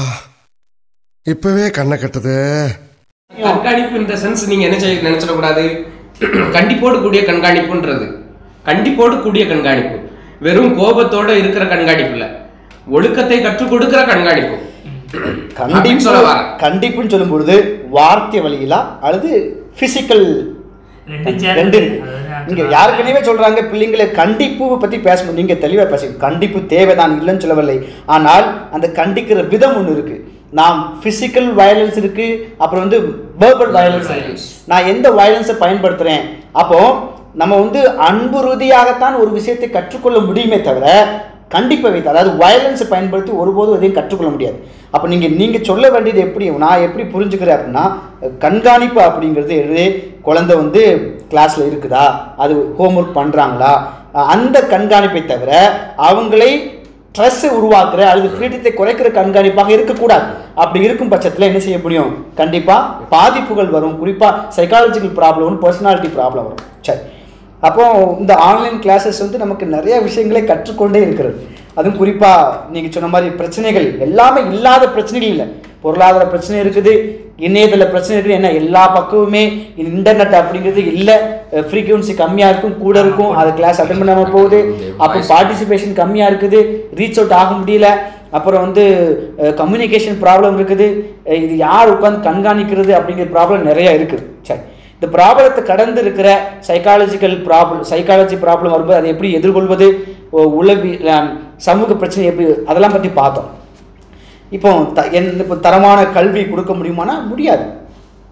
இப்பவே கண்ணை கட்டுது கண்காணிப்பு இந்த சென்ஸ் நீங்க என்ன செய்ய நினைச்சிடக்கூடாது கண்டிப்போடு கூடிய கண்காணிப்புன்றது கண்டிப்போடு கூடிய கண்காணிப்பு வெறும் கோபத்தோட இருக்கிற கண்காணிப்பு இல்ல ஒழுக்கத்தை கற்றுக் கொடுக்கிற கண்காணிப்பு அப்படின்னு கண்டிப்பு சொல்ல வரேன் கண்டிப்புன்னு சொல்லும் பொழுது வார்த்தை வழியிலா அல்லது ஃபிசிக்கல் ரெண்டும் சேர்ந்து ரெண்டு இருக்கு. இருக்கு. அதுதான் இங்க சொல்றாங்க. யாருக்குனவே சொல்றாங்க பிள்ளைங்களை கண்டிப்பு பத்தி பேசணும் நீங்க தெளிவா பேசுங்க கண்டிப்பு தேவைதான் இல்லைன்னு சொல்லவில்லை ஆனால் அந்த கண்டிக்கிற விதம் ஒன்று இருக்கு நாம் பிசிக்கல் வயலன்ஸ் இருக்கு அப்புறம் வந்து வேர்பல் வயலன்ஸ் இருக்கு violence. நான் எந்த வயலன்ஸை பயன்படுத்துறேன் அப்போ நம்ம வந்து அன்பு ரீதியாகத்தான் ஒரு விஷயத்தை கற்றுக்கொள்ள முடியுமே தவிர கண்டிப்பை வைத்து அதாவது வயலன்ஸை பயன்படுத்தி ஒருபோதும் எதையும் கற்றுக்கொள்ள முடியாது அப்போ நீங்கள் நீங்கள் சொல்ல வேண்டியது எப்படி நான் எப்படி புரிஞ்சுக்கிறேன் அப்படின்னா கண்காணிப்பு அப்படிங்கிறது எது குழந்தை வந்து கிளாஸில் இருக்குதா அது ஹோம்ஒர்க் பண்ணுறாங்களா அந்த கண்காணிப்பை தவிர அவங்களை ஸ்ட்ரெஸ்ஸை உருவாக்குற அல்லது ஃப்ரீடத்தை குறைக்கிற கண்காணிப்பாக இருக்கக்கூடாது அப்படி இருக்கும் பட்சத்தில் என்ன செய்ய முடியும் கண்டிப்பாக பாதிப்புகள் வரும் குறிப்பாக சைக்காலஜிக்கல் ப்ராப்ளம் வரும் பர்சனாலிட்டி ப்ராப்ளம் வரும் சரி அப்போ இந்த ஆன்லைன் கிளாஸஸ் வந்து நமக்கு நிறைய விஷயங்களை கற்றுக்கொண்டே இருக்கிறது அதுவும் குறிப்பாக நீங்கள் சொன்ன மாதிரி பிரச்சனைகள் எல்லாமே இல்லாத பிரச்சனைகள் இல்லை பொருளாதார பிரச்சனை இருக்குது இணையதள பிரச்சனை இருக்குது என்ன எல்லா பக்கமுமே இன்டர்நெட் அப்படிங்கிறது இல்லை ஃப்ரீக்வன்சி கம்மியாக இருக்கும் கூட இருக்கும் அது கிளாஸ் அட்டன் பண்ணாமல் போகுது அப்போ பார்ட்டிசிபேஷன் கம்மியாக இருக்குது ரீச் அவுட் ஆக முடியல அப்புறம் வந்து கம்யூனிகேஷன் ப்ராப்ளம் இருக்குது அஹ் இது யார் உட்காந்து கண்காணிக்கிறது அப்படிங்கிற ப்ராப்ளம் நிறைய இருக்குது சரி இந்த ப்ராப்ளத்தை கடந்து இருக்கிற சைக்காலஜிக்கல் ப்ராப்ளம் சைக்காலஜி ப்ராப்ளம் வரும்போது அதை எப்படி எதிர்கொள்வது ஒ- உளவி அஹ் சமூக பிரச்சனை எப்படி அதெல்லாம் பற்றி பார்த்தோம் இப்போ த என் இப்போ தரமான கல்வி கொடுக்க முடியுமானா முடியாது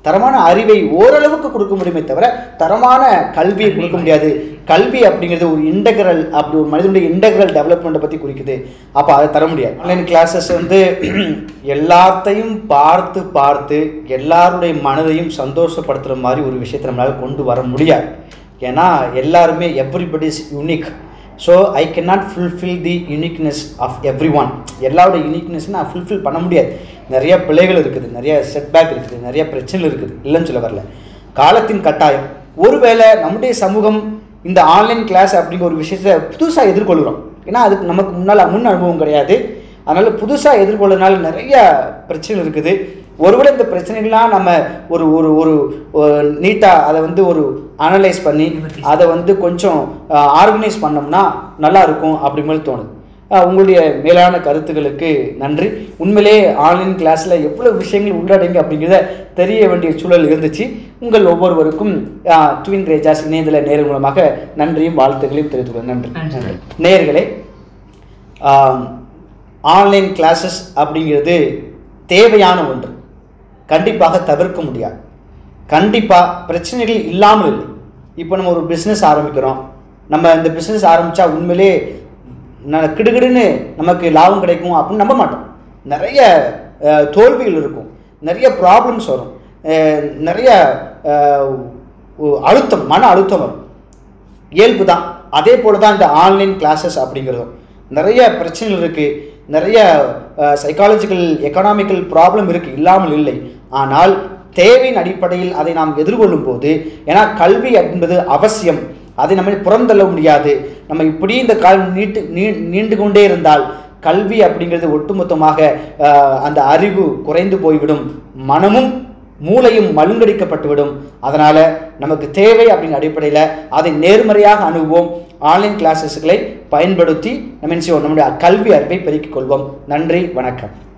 தரமான அறிவை ஓரளவுக்கு கொடுக்க முடியுமே தவிர தரமான கல்வியை கொடுக்க முடியாது கல்வி அப்படிங்கிறது ஒரு இன்டகிரல் அப்படி ஒரு மனிதனுடைய இன்டகிரல் டெவலப்மெண்ட்டை பற்றி குறிக்குது அப்போ அதை தர முடியாது ஆன்லைன் கிளாஸஸ் வந்து எல்லாத்தையும் பார்த்து பார்த்து எல்லாருடைய மனதையும் சந்தோஷப்படுத்துகிற மாதிரி ஒரு விஷயத்தை நம்மளால் கொண்டு வர முடியாது ஏன்னா எல்லாருமே everybody is unique so I can not fulfil the uniqueness of every one எல்லாரோட யூனிக்னஸ் நான் ஃபுல்ஃபில் பண்ண முடியாது நிறைய பிழைகள் இருக்குது நிறைய செட்பேக் இருக்குது நிறைய பிரச்சனைகள் இருக்குது இல்லைன்னு சொல்ல வரல காலத்தின் கட்டாயம் ஒருவேளை நம்முடைய சமூகம் இந்த ஆன்லைன் கிளாஸ் அப்படிங்கிற ஒரு விஷயத்தை புதுசாக எதிர்கொள்கிறோம் ஏன்னா அதுக்கு நமக்கு முன்னால் முன் அனுபவம் கிடையாது அதனால் புதுசாக எதிர்கொள்ளனால நிறைய பிரச்சனைகள் இருக்குது ஒருவேளை இந்த பிரச்சனைகள்லாம் நம்ம ஒரு ஒரு ஒரு நீட்டாக அதை வந்து ஒரு அனலைஸ் பண்ணி அதை வந்து கொஞ்சம் ஆர்கனைஸ் பண்ணோம்னா நல்லா இருக்கும் அப்படி மாதிரி தோணுது அஹ் உங்களுடைய மேலான கருத்துக்களுக்கு நன்றி உண்மையிலே ஆன்லைன் கிளாஸில் எவ்வளோ விஷயங்கள் உள்ளடங்கி அப்படிங்கிறத தெரிய வேண்டிய சூழல் இருந்துச்சு உங்கள் ஒவ்வொருவருக்கும் ட்வின் ரேஜாஸ் இணையதள நேர் மூலமாக நன்றியும் வாழ்த்துக்களையும் தெரிவித்துக் கொள்கிறேன் நன்றி நன்றி. நேயர்களே ஆன்லைன் கிளாஸஸ் அப்படிங்கிறது தேவையான ஒன்று கண்டிப்பாக தவிர்க்க முடியாது கண்டிப்பாக பிரச்சனைகள் இல்லாமல் இல்லை இப்போ நம்ம ஒரு பிஸ்னஸ் ஆரம்பிக்கிறோம் நம்ம இந்த பிஸ்னஸ் ஆரம்பித்தா உண்மையிலே ந- கிடுகிடுன்னு நமக்கு லாபம் கிடைக்கும் அப்படின்னு நம்ப மாட்டோம் நிறைய அஹ், தோல்விகள் இருக்கும் நிறைய ப்ராப்ளம்ஸ் வரும் அஹ், நிறைய அஹ், ஒ- அழுத்தம் மன அழுத்தம் வரும் இயல்பு தான் அதே போல தான் இந்த ஆன்லைன் கிளாஸஸ் அப்படிங்கிறதும் நிறைய பிரச்சனைகள் இருக்குது நிறைய சைக்காலஜிக்கல் எக்கனாமிக்கல் ப்ராப்ளம் இருக்குது இல்லாமல் இல்லை ஆனால் தேவையின் அடிப்படையில் அதை நாம் எதிர்கொள்ளும் போது ஏன்னா கல்வி என்பது அவசியம் அதை நம்ம புறந்தள்ள முடியாது நம்ம இப்படி இந்த காலம் நீட்டு நீ நீண்டு கொண்டே இருந்தால் கல்வி அப்படிங்கிறது ஒட்டுமொத்தமாக அஹ், அந்த அறிவு குறைந்து போய்விடும் மனமும் மூளையும் மழுங்கடிக்கப்பட்டுவிடும் அதனால் நமக்கு தேவை அப்படிங்கிற அடிப்படையில் அதை நேர்மறையாக அணுகுவோம் ஆன்லைன் கிளாஸஸ்களை பயன்படுத்தி நம்ம என்ன செய்வோம் நம்முடைய கல்வி அறிவை பெருக்கிக் கொள்வோம் நன்றி வணக்கம்